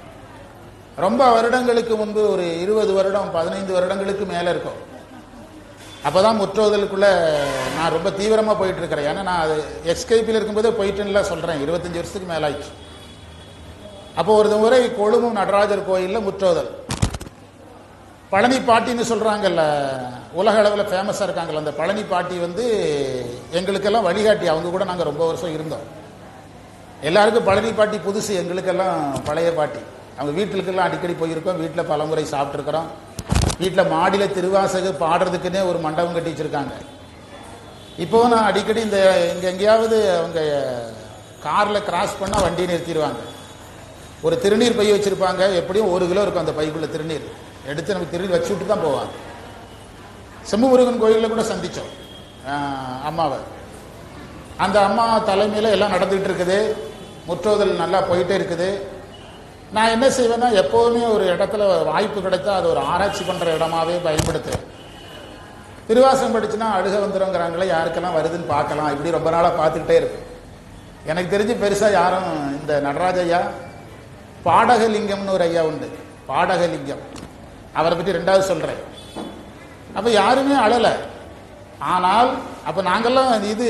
ரொம்ப வருடங்களுக்கு முன்பு ஒரு இருபது வருடம் பதினைந்து வருடங்களுக்கு மேல இருக்கும் அப்பதான் முற்றோதலுக்குள்ள நான் ரொம்ப தீவிரமா போயிட்டு இருக்கிறேன் ஏன்னா நான் அது எஸ்கேபியில் இருக்கும்போதே போயிட்டுன்னு சொல்றேன் இருபத்தஞ்சு வருஷத்துக்கு மேல ஆயிடுச்சு அப்போ ஒரு முறை கொழும்பும் நடராஜர் கோயில்ல முற்றோதல் பழனி பாட்டின்னு சொல்றாங்கல்ல உலக அளவில் ஃபேமஸாக இருக்காங்கல்ல அந்த பழனி பாட்டி வந்து எங்களுக்கெல்லாம் வழிகாட்டி அவங்க கூட நாங்கள் ரொம்ப வருஷம் இருந்தோம் எல்லாருக்கும் பழனி பாட்டி புதுசு எங்களுக்கெல்லாம் பழைய பாட்டி அவங்க வீட்டுக்கெல்லாம் அடிக்கடி போயிருக்கோம் வீட்டில் பலமுறை சாப்பிட்ருக்குறோம் வீட்டில் மாடியில் திருவாசக பாடுறதுக்குன்னே ஒரு மண்டபம் கட்டி வச்சிருக்காங்க இப்போ நான் அடிக்கடி இந்த இங்கே எங்கேயாவது அவங்க காரில் கிராஸ் பண்ணால் வண்டி நிறுத்திடுவாங்க ஒரு திருநீர் பை வச்சிருப்பாங்க எப்படியும் ஒரு கிலோ இருக்கும் அந்த பைக்குள்ள திருநீர் எடுத்து நமக்கு திருநீர் வச்சு விட்டு தான் போவாங்க செம்புமுருகன் கோயிலில் கூட சந்தித்தோம் அம்மாவை அந்த அம்மா தலைமையில் எல்லாம் நடந்துகிட்டு இருக்குது முற்றோதல் நல்லா போயிட்டே இருக்குது நான் என்ன செய்வேன்னா எப்போதுமே ஒரு இடத்துல வாய்ப்பு கிடைத்தா அது ஒரு ஆராய்ச்சி பண்ணுற இடமாவே பயன்படுத்துவேன் திருவாசகம் படிச்சுன்னா அழுக வந்துருங்கிறாங்களே யாருக்கெல்லாம் வருதுன்னு பார்க்கலாம் இப்படி ரொம்ப நாளாக பார்த்துக்கிட்டே இருக்கு எனக்கு தெரிஞ்சு பெருசாக யாரும் இந்த நடராஜ ஐயா பாடகலிங்கம்னு ஒரு ஐயா உண்டு பாடகலிங்கம் அவரை பற்றி ரெண்டாவது சொல்கிறேன் அப்போ யாருமே அழலை ஆனால் அப்போ நாங்கெல்லாம் இது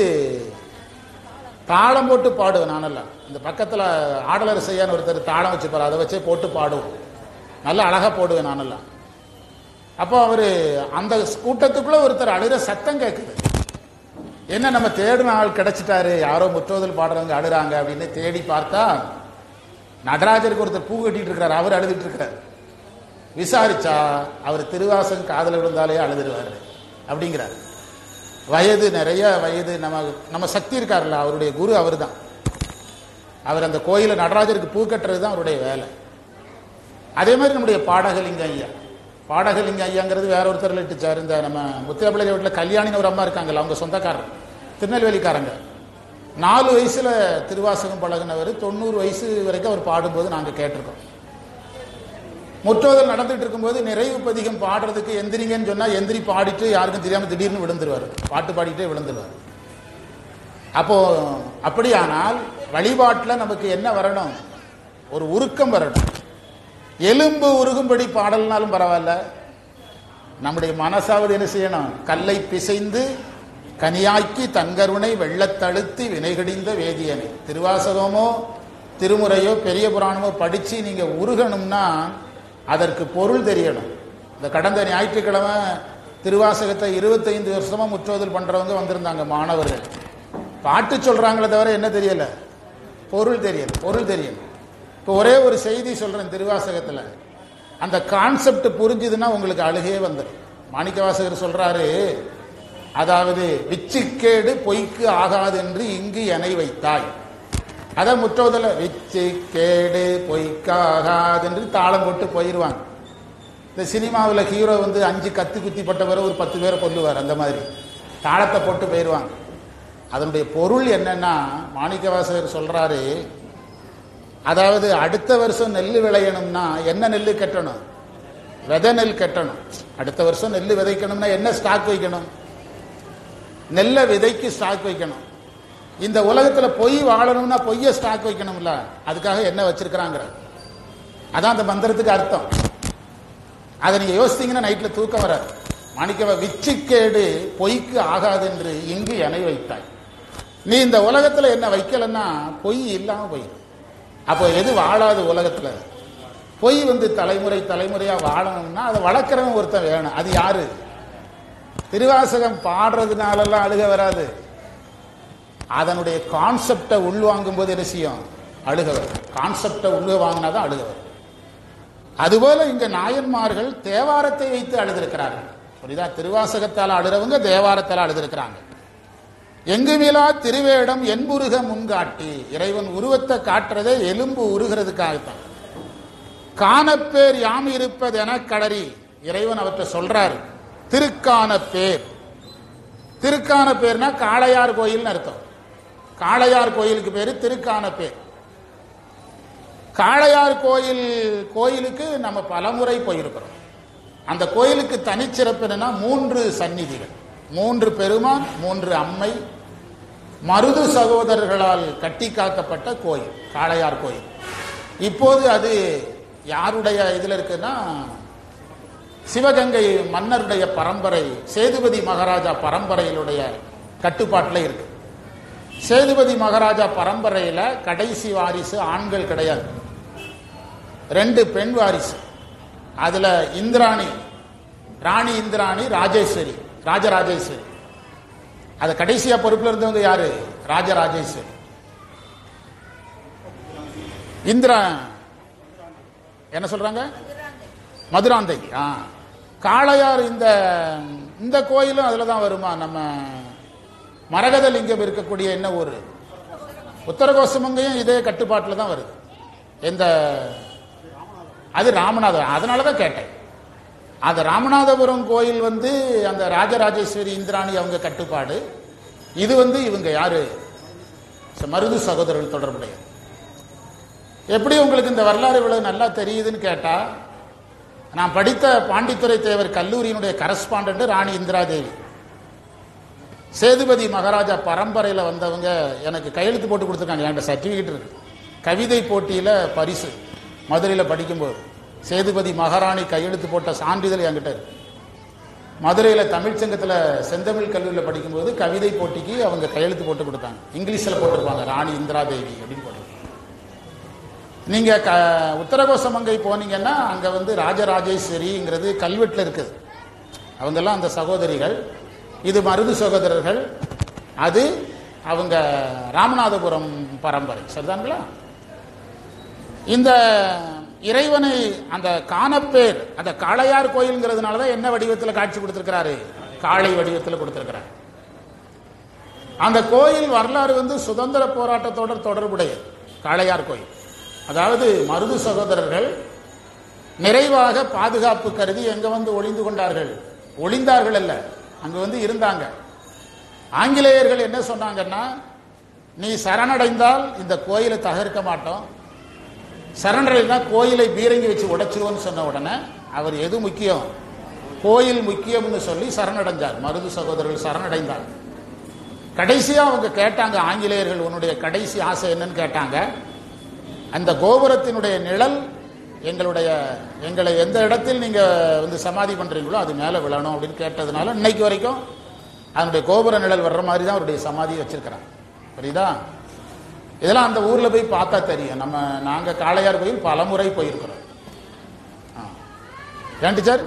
தாளம் போட்டு பாடுவேன் நானெல்லாம் இந்த பக்கத்தில் ஆடலர் செய்யான்னு ஒருத்தர் தாளம் வச்சுப்பார் அதை வச்சே போட்டு பாடுவோம் நல்லா அழகாக போடுவேன் நானெல்லாம் அப்போ அவர் அந்த கூட்டத்துக்குள்ள ஒருத்தர் அழுகிற சத்தம் கேட்குது என்ன நம்ம தேடின ஆள் கிடைச்சிட்டாரு யாரோ முற்றோதல் பாடுறவங்க அழுறாங்க அப்படின்னு தேடி பார்த்தா நடராஜருக்கு ஒருத்தர் பூ கட்டிட்டு இருக்கிறார் அவர் அழுதுட்டு இருக்கிறார் விசாரிச்சா அவர் திருவாசகம் காதல விழுந்தாலே அழுதுருவாரு அப்படிங்கிறார் வயது நிறைய வயது நம்ம நம்ம சக்தி இருக்கார்ல அவருடைய குரு அவர் தான் அவர் அந்த கோயில நடராஜருக்கு பூ கட்டுறது தான் அவருடைய வேலை அதே மாதிரி நம்முடைய பாடகலிங்க ஐயா பாடகலிங்க ஐயாங்கிறது வேற ஒருத்தர் இட்டுச்சார் இந்த நம்ம முத்தியாப்பிள்ளை வீட்டில் கல்யாணின்னு ஒரு அம்மா இருக்காங்கல்ல அவங்க சொந்தக்காரர் திருநெல்வேலிக்காரங்க நாலு வயசுல திருவாசகம் பழகினவர் தொண்ணூறு வயசு வரைக்கும் அவர் பாடும்போது நாங்கள் கேட்டிருக்கோம் முற்றோதல் நடந்துட்டு இருக்கும்போது நிறைவு பதிகம் பாடுறதுக்கு எந்திரிங்கன்னு சொன்னா எந்திரி பாடிட்டு யாருக்கும் தெரியாம திடீர்னு விழுந்துருவார் பாட்டு பாடிட்டே விழுந்துருவார் அப்போ அப்படியானால் வழிபாட்டில் நமக்கு என்ன வரணும் ஒரு உருக்கம் வரணும் எலும்பு உருகும்படி பாடல்னாலும் பரவாயில்ல நம்முடைய மனசாவது என்ன செய்யணும் கல்லை பிசைந்து கனியாக்கி தங்கருணை வெள்ளத்தழுத்தி வினைகடிந்த வேதியனை திருவாசகமோ திருமுறையோ பெரிய புராணமோ படிச்சு நீங்க உருகணும்னா அதற்கு பொருள் தெரியணும் இந்த கடந்த ஞாயிற்றுக்கிழமை திருவாசகத்தை இருபத்தைந்து வருஷமா முற்றோதல் பண்றவங்க வந்திருந்தாங்க மாணவர்கள் பாட்டு சொல்றாங்களே தவிர என்ன தெரியல பொருள் தெரியல பொருள் தெரியல இப்போ ஒரே ஒரு செய்தி சொல்றேன் திருவாசகத்துல அந்த கான்செப்ட் புரிஞ்சுதுன்னா உங்களுக்கு அழுகையே வந்துடும் மாணிக்கவாசகர் சொல்றாரு அதாவது விச்சுக்கேடு பொய்க்கு ஆகாது என்று இங்கு எனை வைத்தாய் அதான் முற்றோதல விச்சு கேடு பொய்க்காகாது என்று தாளம் போட்டு போயிடுவாங்க இந்த சினிமாவில் ஹீரோ வந்து அஞ்சு கத்து குத்தி பட்டவரை ஒரு பத்து பேரை கொல்லுவார் அந்த மாதிரி தாளத்தை போட்டு போயிடுவாங்க அதனுடைய பொருள் என்னன்னா மாணிக்கவாசகர் சொல்றாரு அதாவது அடுத்த வருஷம் நெல் விளையணும்னா என்ன நெல் கட்டணும் விதை நெல் கட்டணும் அடுத்த வருஷம் நெல் விதைக்கணும்னா என்ன ஸ்டாக் வைக்கணும் நெல்லை விதைக்கு ஸ்டாக் வைக்கணும் இந்த உலகத்துல பொய் வாழணும்னா பொய்ய ஸ்டாக் வைக்கணும்ல அதுக்காக என்ன வச்சிருக்கிறாங்கிற அதான் அந்த மந்திரத்துக்கு அர்த்தம் அதை நீங்க யோசித்தீங்கன்னா நைட்ல தூக்கம் வராது மாணிக்கவ விச்சுக்கேடு பொய்க்கு ஆகாது என்று இங்கு எனை வைத்தாய் நீ இந்த உலகத்துல என்ன வைக்கலன்னா பொய் இல்லாம போயிடும் அப்போ எது வாழாது உலகத்துல பொய் வந்து தலைமுறை தலைமுறையா வாழணும்னா அதை வளர்க்குறவன் ஒருத்தன் வேணும் அது யாரு திருவாசகம் பாடுறதுனாலெல்லாம் அழுக வராது அதனுடைய கான்செப்டை உள்வாங்கும் போது என்ன செய்யும் அழுக வரும் கான்செப்டை உள்ள வாங்கினாதான் அழுக வரும் அதுபோல இங்க நாயன்மார்கள் தேவாரத்தை வைத்து அழுதிருக்கிறார்கள் புரியுதா திருவாசகத்தால் அழுறவங்க தேவாரத்தால் அழுதிருக்கிறாங்க எங்குமிலா திருவேடம் என்புருக முன்காட்டி இறைவன் உருவத்தை காட்டுறதே எலும்பு உருகிறதுக்காகத்தான் காணப்பேர் யாம் இருப்பது என கடறி இறைவன் அவற்றை சொல்றாரு திருக்கான பேர் திருக்கான பேர்னா காளையார் கோயில்னு அர்த்தம் காளையார் கோயிலுக்கு பேரு திருக்கான பேர் காளையார் கோயில் கோயிலுக்கு நம்ம பலமுறை போயிருக்கிறோம் அந்த கோயிலுக்கு தனிச்சிறப்பு என்னன்னா மூன்று சந்நிதிகள் மூன்று பெருமான் மூன்று அம்மை மருது சகோதரர்களால் கட்டி காக்கப்பட்ட கோயில் காளையார் கோயில் இப்போது அது யாருடைய இதுல இருக்குன்னா சிவகங்கை மன்னருடைய பரம்பரை சேதுபதி மகாராஜா பரம்பரையிலுடைய கட்டுப்பாட்டில் இருக்கு சேதுபதி மகாராஜா பரம்பரையில கடைசி வாரிசு ஆண்கள் கிடையாது ரெண்டு பெண் வாரிசு அதுல இந்திராணி ராணி இந்திராணி ராஜேஸ்வரி ராஜராஜேஸ்வரி அது கடைசியா பொறுப்புல இருந்தவங்க யாரு ராஜராஜேஸ்வரி இந்திரா என்ன சொல்றாங்க மதுராந்தை ஆ காளையார் இந்த இந்த கோயிலும் அதுல தான் வருமா நம்ம மரகத லிங்கம் இருக்கக்கூடிய என்ன ஊர் உத்தரகோசமங்கையும் இதே கட்டுப்பாட்டில் தான் வருது எந்த அது ராமநாதபுரம் அதனால தான் கேட்டேன் அந்த ராமநாதபுரம் கோயில் வந்து அந்த ராஜராஜேஸ்வரி இந்திராணி அவங்க கட்டுப்பாடு இது வந்து இவங்க யாரு மருது சகோதரர்கள் தொடர்புடைய எப்படி உங்களுக்கு இந்த வரலாறு இவ்வளவு நல்லா தெரியுதுன்னு கேட்டா நான் படித்த பாண்டித்துறை தேவர் கல்லூரியினுடைய கரஸ்பாண்டன்ட் ராணி இந்திரா தேவி சேதுபதி மகாராஜா பரம்பரையில் வந்தவங்க எனக்கு கையெழுத்து போட்டு கொடுத்துருக்காங்க என்கிட்ட சர்டிஃபிகேட் இருக்கு கவிதை போட்டியில் பரிசு மதுரையில் படிக்கும்போது சேதுபதி மகாராணி கையெழுத்து போட்ட சான்றிதழ் என்கிட்ட இருக்கு மதுரையில் தமிழ்ச்சங்கத்தில் செந்தமிழ் கல்லூரியில் படிக்கும்போது கவிதை போட்டிக்கு அவங்க கையெழுத்து போட்டு கொடுத்தாங்க இங்கிலீஷில் போட்டிருப்பாங்க ராணி இந்திரா தேவி அப்படின்னு போட்டிருப்பாங்க நீங்க க உத்தரகோசமங்கை போனீங்கன்னா அங்க வந்து ராஜராஜேஸ்வரிங்கிறது கல்வெட்டில் இருக்குது அவங்கெல்லாம் அந்த சகோதரிகள் இது மருது சகோதரர்கள் அது அவங்க ராமநாதபுரம் பரம்பரை சரிதாங்களா இந்த இறைவனை அந்த காணப்பேர் அந்த காளையார் கோயில்ங்கிறதுனால தான் என்ன வடிவத்தில் காட்சி கொடுத்திருக்கிறாரு காளை வடிவத்தில் கொடுத்திருக்கிறார் அந்த கோயில் வரலாறு வந்து சுதந்திர போராட்டத்தோட தொடர்புடையது காளையார் கோயில் அதாவது மருது சகோதரர்கள் நிறைவாக பாதுகாப்பு கருதி எங்க வந்து ஒளிந்து கொண்டார்கள் ஒளிந்தார்கள் அல்ல அங்க வந்து இருந்தாங்க ஆங்கிலேயர்கள் என்ன சொன்னாங்கன்னா நீ சரணடைந்தால் இந்த கோயிலை தகர்க்க மாட்டோம் சரணடைந்தா கோயிலை பீரங்கி வச்சு உடைச்சிருவோன்னு சொன்ன உடனே அவர் எது முக்கியம் கோயில் முக்கியம்னு சொல்லி சரணடைஞ்சார் மருது சகோதரர்கள் சரணடைந்தார் கடைசியா அவங்க கேட்டாங்க ஆங்கிலேயர்கள் உன்னுடைய கடைசி ஆசை என்னன்னு கேட்டாங்க அந்த கோபுரத்தினுடைய நிழல் எங்களுடைய எங்களை எந்த இடத்தில் நீங்க வந்து சமாதி பண்றீங்களோ அது மேல விழணும் அப்படின்னு கேட்டதுனால இன்னைக்கு வரைக்கும் அதனுடைய கோபுர நிழல் வர்ற மாதிரி தான் அவருடைய சமாதி வச்சிருக்கிறாங்க புரியுதா இதெல்லாம் அந்த ஊர்ல போய் பார்த்தா தெரியும் நம்ம நாங்க காளையார் கோயில் பல முறை போயிருக்கிறோம் ஆ. ஏன் டீச்சர்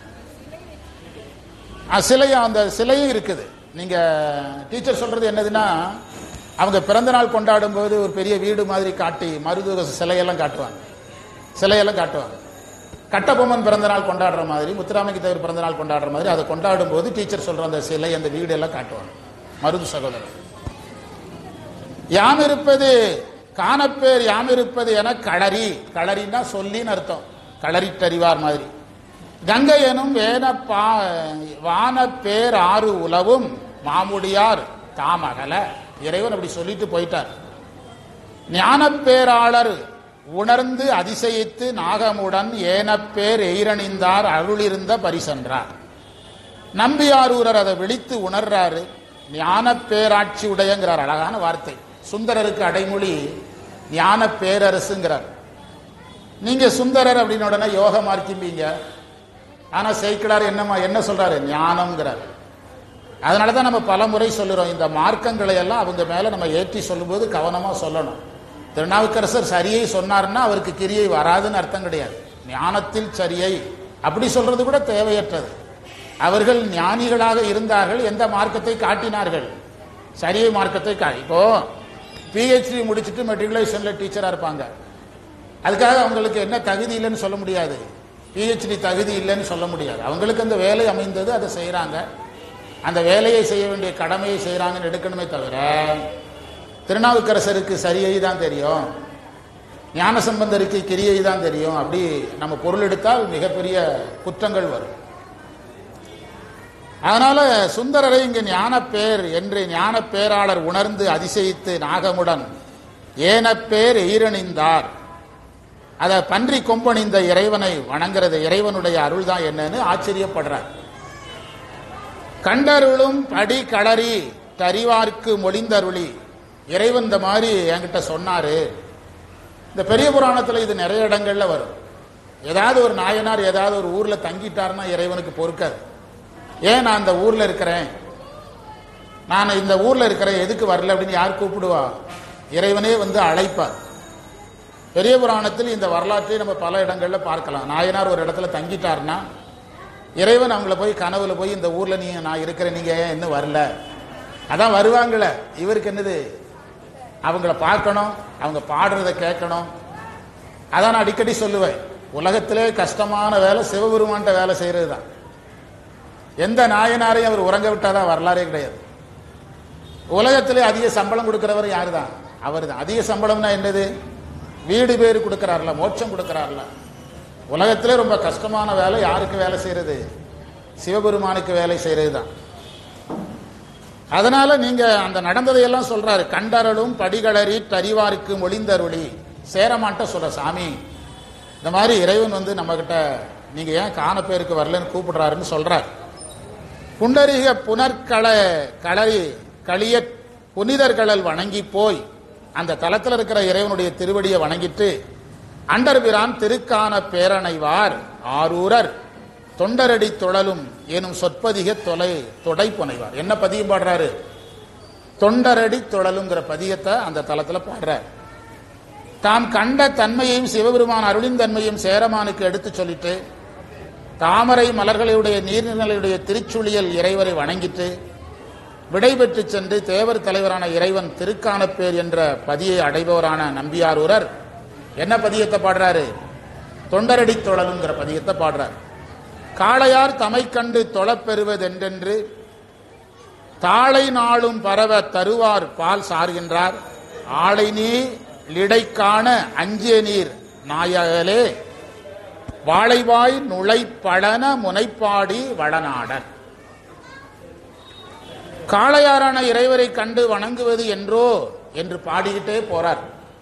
ஆ, சிலையும் அந்த சிலையும் இருக்குது நீங்க டீச்சர் சொல்றது என்னதுன்னா அவங்க பிறந்த நாள் கொண்டாடும் போது ஒரு பெரிய வீடு மாதிரி காட்டி மருது சிலையெல்லாம் காட்டுவாங்க சிலையெல்லாம் காட்டுவாங்க கட்டபொம்மன் பிறந்த நாள் கொண்டாடுற மாதிரி முத்துராமலிங்க தேவர் பிறந்த நாள் கொண்டாடுற மாதிரி அதை கொண்டாடும் போது டீச்சர் சொல்ற அந்த சிலை அந்த வீடு எல்லாம் காட்டுவாங்க மருது சகோதரர் யாம் இருப்பது காணப்பேர் யாம் இருப்பது என களரி களரின்னா சொல்லின்னு அர்த்தம் களரிட்டறிவார் மாதிரி கங்கை எனும் வேன பா வான பேர் ஆறு உலவும் மாமுடியார் தாமகல இறைவன் அப்படி சொல்லிட்டு போயிட்டார் ஞானப்பேராளர் உணர்ந்து அதிசயித்து நாகமுடன் ஏனப்பேர் எயிரணிந்தார் அருளிருந்த பரிசென்றார் நம்பியாரூரர் அதை விழித்து உணர்றாரு ஞான பேராட்சி உடையங்கிறார் அழகான வார்த்தை சுந்தரருக்கு அடைமொழி ஞான பேரரசுங்கிறார் நீங்க சுந்தரர் அப்படின்னு உடனே யோக மார்க்கிம்பீங்க ஆனா சேக்கிடார் என்னமா என்ன சொல்றாரு ஞானம்ங்கிறார் அதனால தான் நம்ம பல முறை சொல்லுறோம் இந்த மார்க்கங்களை எல்லாம் அவங்க மேல நம்ம ஏற்றி சொல்லும்போது கவனமா சொல்லணும் திருநாவுக்கரசர் சரியை சொன்னார்னா அவருக்கு கிரியை வராதுன்னு அர்த்தம் கிடையாது ஞானத்தில் சரியை அப்படி சொல்றது கூட தேவையற்றது அவர்கள் ஞானிகளாக இருந்தார்கள் எந்த மார்க்கத்தை காட்டினார்கள் சரியை மார்க்கத்தை கா இப்போ பிஹெச்டி முடிச்சுட்டு மெட்ரிகுலேஷன்ல டீச்சரா இருப்பாங்க அதுக்காக அவங்களுக்கு என்ன தகுதி இல்லைன்னு சொல்ல முடியாது பிஹெச்டி தகுதி இல்லைன்னு சொல்ல முடியாது அவங்களுக்கு அந்த வேலை அமைந்தது அதை செய்கிறாங்க அந்த வேலையை செய்ய வேண்டிய கடமையை செய்கிறாங்கன்னு எடுக்கணுமே தவிர திருநாவுக்கரசருக்கு சரியை தான் தெரியும் ஞானசம்பந்தருக்கு கிரியை தான் தெரியும் அப்படி நம்ம பொருள் எடுத்தால் மிகப்பெரிய குற்றங்கள் வரும் அதனால சுந்தரரை இங்கு ஞானப்பேர் என்று ஞானப்பேராளர் உணர்ந்து அதிசயித்து நாகமுடன் ஏனப்பேர் எயிரணிந்தார் அதை பன்றி கொம்பணிந்த இறைவனை வணங்குறது இறைவனுடைய அருள் தான் என்னன்னு ஆச்சரியப்படுறார் கண்டருளும் படி களரி தறிவார்க்கு மொழிந்தருளி இறைவன் இந்த மாதிரி என்கிட்ட சொன்னாரு இந்த பெரிய புராணத்துல இது நிறைய இடங்கள்ல வரும் ஏதாவது ஒரு நாயனார் ஏதாவது ஒரு ஊர்ல தங்கிட்டாருன்னா இறைவனுக்கு பொறுக்காது ஏன் நான் இந்த ஊர்ல இருக்கிறேன் நான் இந்த ஊர்ல இருக்கிறேன் எதுக்கு வரல அப்படின்னு யார் கூப்பிடுவா இறைவனே வந்து அழைப்பார் பெரிய புராணத்தில் இந்த வரலாற்றை நம்ம பல இடங்கள்ல பார்க்கலாம் நாயனார் ஒரு இடத்துல தங்கிட்டார்னா இறைவன் அவங்கள போய் கனவுல போய் இந்த ஊர்ல நீ நான் இருக்கிறேன் நீங்க ஏன் இன்னும் வரல அதான் வருவாங்கள இவருக்கு என்னது அவங்கள பார்க்கணும் அவங்க பாடுறத கேட்கணும் அதான் நான் அடிக்கடி சொல்லுவேன் உலகத்திலே கஷ்டமான வேலை சிவபெருமான்ட்ட வேலை செய்யறது தான் எந்த நாயனாரையும் அவர் உறங்க விட்டாதான் வரலாறே கிடையாது உலகத்திலே அதிக சம்பளம் கொடுக்கிறவர் யாரு தான் அவர் தான் அதிக சம்பளம்னா என்னது வீடு பேரு கொடுக்கிறார்ல மோட்சம் கொடுக்கிறார்ல உலகத்திலே ரொம்ப கஷ்டமான வேலை யாருக்கு வேலை செய்யறது சிவபெருமானுக்கு வேலை செய்யறது தான் அதனால நீங்க அந்த நடந்ததையெல்லாம் சொல்றாரு கண்டரலும் படிகளறி தறிவாருக்கு மொழிந்தருளி சேரமான்ட்ட சொல்ற சாமி இந்த மாதிரி இறைவன் வந்து நம்ம கிட்ட நீங்க ஏன் காண பேருக்கு வரலன்னு கூப்பிடுறாருன்னு சொல்றார் புண்டரிக புனர்கல களரி களிய புனிதர்களல் வணங்கி போய் அந்த தலத்தில் இருக்கிற இறைவனுடைய திருவடியை வணங்கிட்டு அண்டர்பிரான் திருக்கான பேரணைவார் ஆரூரர் தொண்டரடி தொழலும் எனும் சொற்பதிக தொலை தொடை புனைவார் என்ன பதியம் பாடுறாரு தொண்டரடி தொழலுங்கிற பதியத்தை அந்த தலத்துல பாடுறார் தாம் கண்ட தன்மையையும் சிவபெருமான் அருளின் தன்மையும் சேரமானுக்கு எடுத்து சொல்லிட்டு தாமரை மலர்களுடைய நீர்நிலையுடைய திருச்சுழியல் இறைவரை வணங்கிட்டு விடைபெற்று சென்று தேவர் தலைவரான இறைவன் திருக்கானப்பேர் என்ற பதியை அடைபவரான நம்பியாரூரர் என்ன பதியத்தை பாடுறாரு தொண்டரடி தொழலுங்கிற பதியத்தை பாடுறார் காளையார் தமை கண்டு தொழப்பெறுவதென்றென்று தாளை நாளும் பரவ தருவார் பால் சார்கின்றார் ஆளை நீர் லிடைக்கான அஞ்சிய நீர் நாயகலே வாழைவாய் நுழை பழன முனைப்பாடி வடநாடர் காளையாரான இறைவரை கண்டு வணங்குவது என்றோ என்று பாடிக்கிட்டே போறார்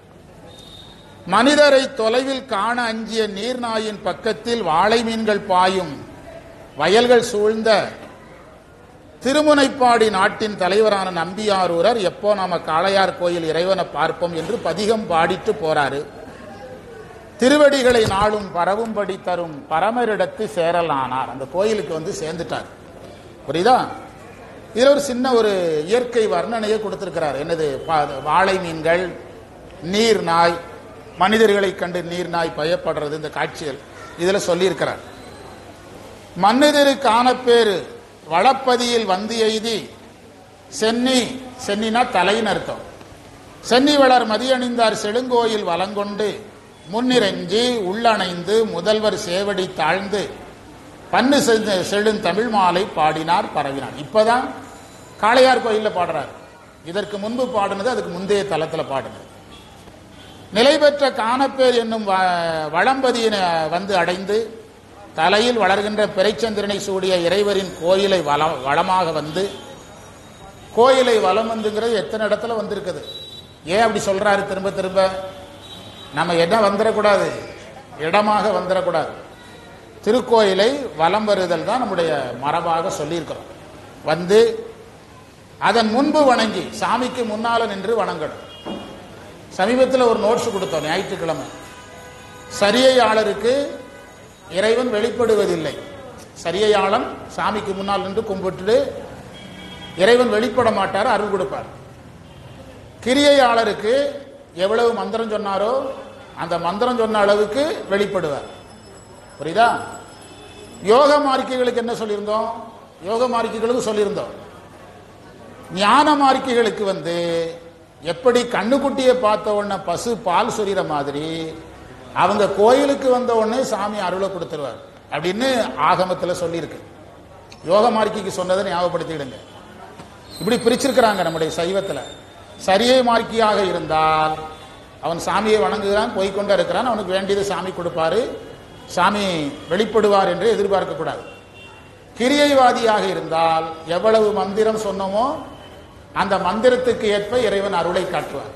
மனிதரை தொலைவில் காண அஞ்சிய நீர்நாயின் பக்கத்தில் வாழை மீன்கள் பாயும் வயல்கள் சூழ்ந்த திருமுனைப்பாடி நாட்டின் தலைவரான நம்பியாரூரர் எப்போ நாம காளையார் கோயில் இறைவனை பார்ப்போம் என்று பதிகம் பாடிட்டு போறாரு திருவடிகளை நாளும் பரவும்படி தரும் பரமரிடத்து சேரலானார் அந்த கோயிலுக்கு வந்து சேர்ந்துட்டார் புரியுதா இதுல ஒரு சின்ன ஒரு இயற்கை வர்ணனையை கொடுத்திருக்கிறார் என்னது பா- வாழை மீன்கள் நீர் நாய் மனிதர்களை கண்டு நீர் நாய் பயப்படுறது இந்த காட்சிகள் இதுல சொல்லியிருக்கிறார் மன்னிதிரு காணப்பேரு வளப்பதியில் வந்து எய்தி சென்னி சென்னினா தலைன்னு அர்த்தம் சென்னி வளர் மதியணிந்தார் செழுங்கோயில் வலங்கொண்டு முன்னிறஞ்சி உள்ளணைந்து முதல்வர் சேவடி தாழ்ந்து பன்னு செஞ்ச செழும் தமிழ் மாலை பாடினார் பரவினார் இப்பதான் காளையார் கோயில்ல பாடுறார் இதற்கு முன்பு பாடினது அதுக்கு முந்தைய தலத்துல பாடினது நிலை பெற்ற காணப்பேர் என்னும் வ- வளம்பதியினை வந்து அடைந்து தலையில் வளர்கின்ற பிறைச்சந்திரனை சூடிய இறைவரின் கோயிலை வள வளமாக வந்து கோயிலை வலம் வந்துங்கிறது எத்தனை இடத்துல வந்திருக்குது ஏன் அப்படி சொல்றாரு திரும்ப திரும்ப நம்ம என்ன வந்துடக்கூடாது இடமாக வந்துடக்கூடாது திருக்கோயிலை வலம் வருதல் தான் நம்முடைய மரபாக சொல்லியிருக்கிறோம் வந்து அதன் முன்பு வணங்கி சாமிக்கு முன்னால நின்று வணங்கணும் சமீபத்தில் ஒரு நோட்ஸ் கொடுத்தோம் ஞாயிற்றுக்கிழமை சரியையாளருக்கு இறைவன் வெளிப்படுவதில்லை சரியையாளன் சாமிக்கு முன்னால் நின்று கும்பிட்டு இறைவன் வெளிப்பட மாட்டார் அருள் கொடுப்பார் கிரியையாளருக்கு எவ்வளவு மந்திரம் சொன்னாரோ அந்த மந்திரம் சொன்ன அளவுக்கு வெளிப்படுவார் புரியுதா யோக மார்க்கிகளுக்கு என்ன சொல்லியிருந்தோம் யோக மார்க்கிகளுக்கு சொல்லியிருந்தோம் ஞான மார்க்கிகளுக்கு வந்து எப்படி கண்ணுக்குட்டியை பார்த்த உடனே பசு பால் சொரிகிற மாதிரி அவங்க கோயிலுக்கு வந்த உடனே சாமி அருளை கொடுத்துருவார் அப்படின்னு ஆகமத்தில் சொல்லியிருக்கு யோக மார்க்கிக்கு சொன்னதை ஞாபகப்படுத்திடுங்க இப்படி பிரிச்சிருக்கிறாங்க நம்முடைய சைவத்தில் சரியை மார்க்கியாக இருந்தால் அவன் சாமியை வணங்குகிறான் போய்க்கொண்டே இருக்கிறான் அவனுக்கு வேண்டியது சாமி கொடுப்பாரு சாமி வெளிப்படுவார் என்று எதிர்பார்க்கக்கூடாது கிரியைவாதியாக இருந்தால் எவ்வளவு மந்திரம் சொன்னோமோ அந்த மந்திரத்துக்கு ஏற்ப இறைவன் அருளை காட்டுவார்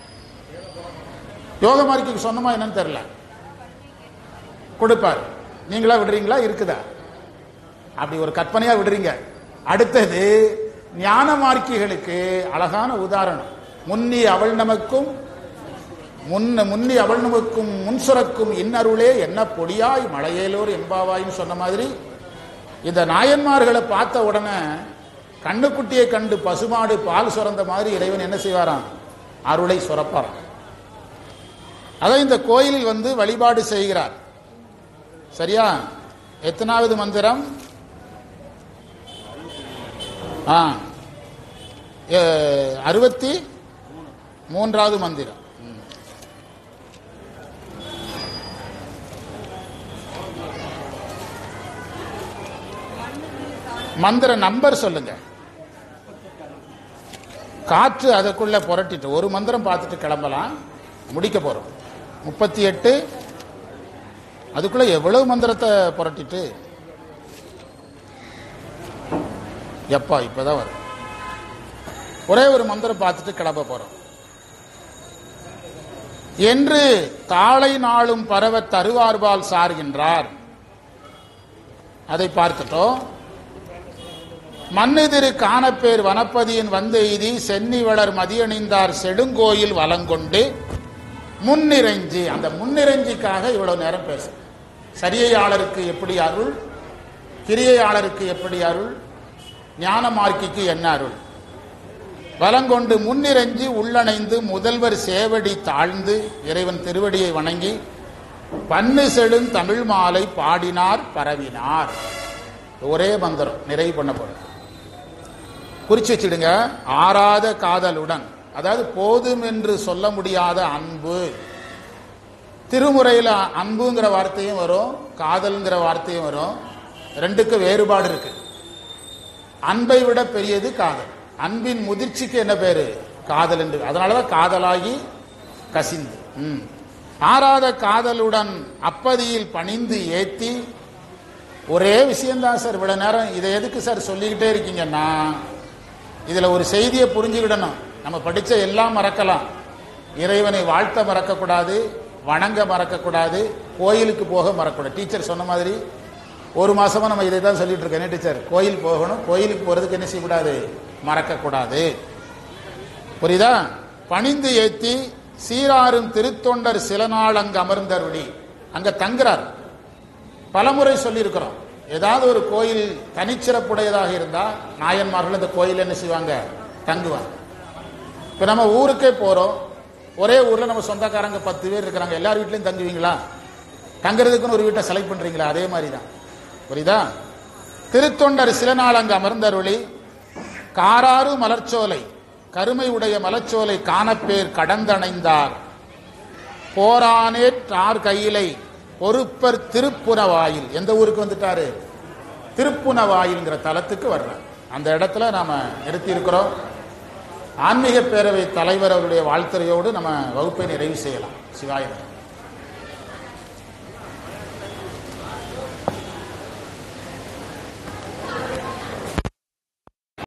யோக மார்க்கிக்கு சொன்னோமா என்னன்னு தெரியல கொடுப்பார் நீங்களா விடுறீங்களா இருக்குதா அப்படி ஒரு கற்பனையா விடுறீங்க அடுத்தது ஞான மார்க்கிகளுக்கு அழகான உதாரணம் முன்னி அவள் நமக்கும் முன்ன முன்னி அவள் நமக்கும் முன்சுரக்கும் இன்னருளே என்ன பொடியாய் மலையேலோர் எம்பாவாயின்னு சொன்ன மாதிரி இந்த நாயன்மார்களை பார்த்த உடனே கண்ணுக்குட்டியை கண்டு பசுமாடு பால் சுரந்த மாதிரி இறைவன் என்ன செய்வாராம் அருளை சுரப்பாராம் அதை இந்த கோயிலில் வந்து வழிபாடு செய்கிறார் சரியா எத்தனாவது மந்திரம் ஆ ஏ, அறுபத்தி மூன்றாவது மந்திரம் ம். மந்திர நம்பர் சொல்லுங்க காற்று அதுக்குள்ள புரட்டிட்டு ஒரு மந்திரம் பார்த்துட்டு கிளம்பலாம் முடிக்க போறோம் முப்பத்தி எட்டு அதுக்குள்ள எவ்வளவு மந்திரத்தை புரட்டிட்டு எப்பா இப்பதான் வரும் ஒரே ஒரு மந்திரம் பார்த்துட்டு கிளம்ப போறோம் என்று காலை நாளும் பரவ தருவார்பால் சார்கின்றார் அதை பார்த்துட்டோம் மன்னிதிரு காணப்பேர் வனப்பதியின் வந்து எய்தி சென்னி வளர் மதியணிந்தார் செடுங்கோயில் வலங்கொண்டு முன்னிறைஞ்சி அந்த முன்னிறைஞ்சிக்காக இவ்வளவு நேரம் பேச சரியையாளருக்கு எப்படி அருள் கிரியையாளருக்கு எப்படி அருள் ஞான மார்க்கிக்கு என்ன அருள் வலங்கொண்டு முன்னிறைஞ்சி உள்ளணைந்து முதல்வர் சேவடி தாழ்ந்து இறைவன் திருவடியை வணங்கி பன்னு செழும் தமிழ் மாலை பாடினார் பரவினார் ஒரே மந்திரம் நிறைவு பண்ண போறோம் குறிச்சு வச்சிடுங்க ஆறாத காதலுடன் அதாவது போதும் என்று சொல்ல முடியாத அன்பு திருமுறையில் அன்புங்கிற வார்த்தையும் வரும் காதல்ங்கிற வார்த்தையும் வரும் ரெண்டுக்கு வேறுபாடு இருக்கு அன்பை விட பெரியது காதல் அன்பின் முதிர்ச்சிக்கு என்ன பேரு காதல் என்று அதனாலதான் காதலாகி கசிந்து ம். ஆறாத காதலுடன் அப்பதியில் பணிந்து ஏத்தி ஒரே விஷயம்தான் சார் இவ்வளவு நேரம் இதை எதுக்கு சார் சொல்லிக்கிட்டே இருக்கீங்கன்னா இதுல ஒரு செய்தியை புரிஞ்சுக்கிடணும் நம்ம படிச்ச எல்லாம் மறக்கலாம் இறைவனை வாழ்த்த மறக்கக்கூடாது வணங்க மறக்கக்கூடாது கோயிலுக்கு போக மறக்கக்கூடாது டீச்சர் சொன்ன மாதிரி ஒரு மாசமா நம்ம இதை தான் சொல்லிட்டு இருக்கோம் என்ன டீச்சர் கோயில் போகணும் கோயிலுக்கு போறதுக்கு என்ன செய்யக்கூடாது மறக்கக்கூடாது புரியுதா பணிந்து ஏத்தி சீராரும் திருத்தொண்டர் சில நாள் அங்கு அமர்ந்தருளி அங்க தங்குறார் பலமுறை சொல்லியிருக்கிறோம் ஏதாவது ஒரு கோயில் தனிச்சிறப்புடையதாக இருந்தா நாயன்மார்கள் அந்த கோயில் என்ன செய்வாங்க தங்குவாங்க இப்ப நம்ம ஊருக்கே போறோம் ஒரே ஊர்ல நம்ம சொந்தக்காரங்க பத்து பேர் இருக்கிறாங்க எல்லார் வீட்லயும் தங்குவீங்களா தங்குறதுக்குன்னு ஒரு வீட்டை செலக்ட் பண்றீங்களா அதே மாதிரி தான் புரியுதா திருத்தொண்டர் சில நாள் அங்கு அமர்ந்தருளி காராறு மலர்ச்சோலை கருமை உடைய மலர்ச்சோலை காணப்பேர் கடந்தணைந்தார் போரானேற்றார் கையிலை பொறுப்பர் திருப்புனவாயில் எந்த ஊருக்கு வந்துட்டாரு திருப்புனவாயில்ங்கிற தலத்துக்கு வர்றார் அந்த இடத்துல நாம நிறுத்தி இருக்கிறோம் ஆன்மீக பேரவை தலைவர் அவருடைய வாழ்த்துறையோடு நம்ம வகுப்பை நிறைவு செய்யலாம் சிவாயம்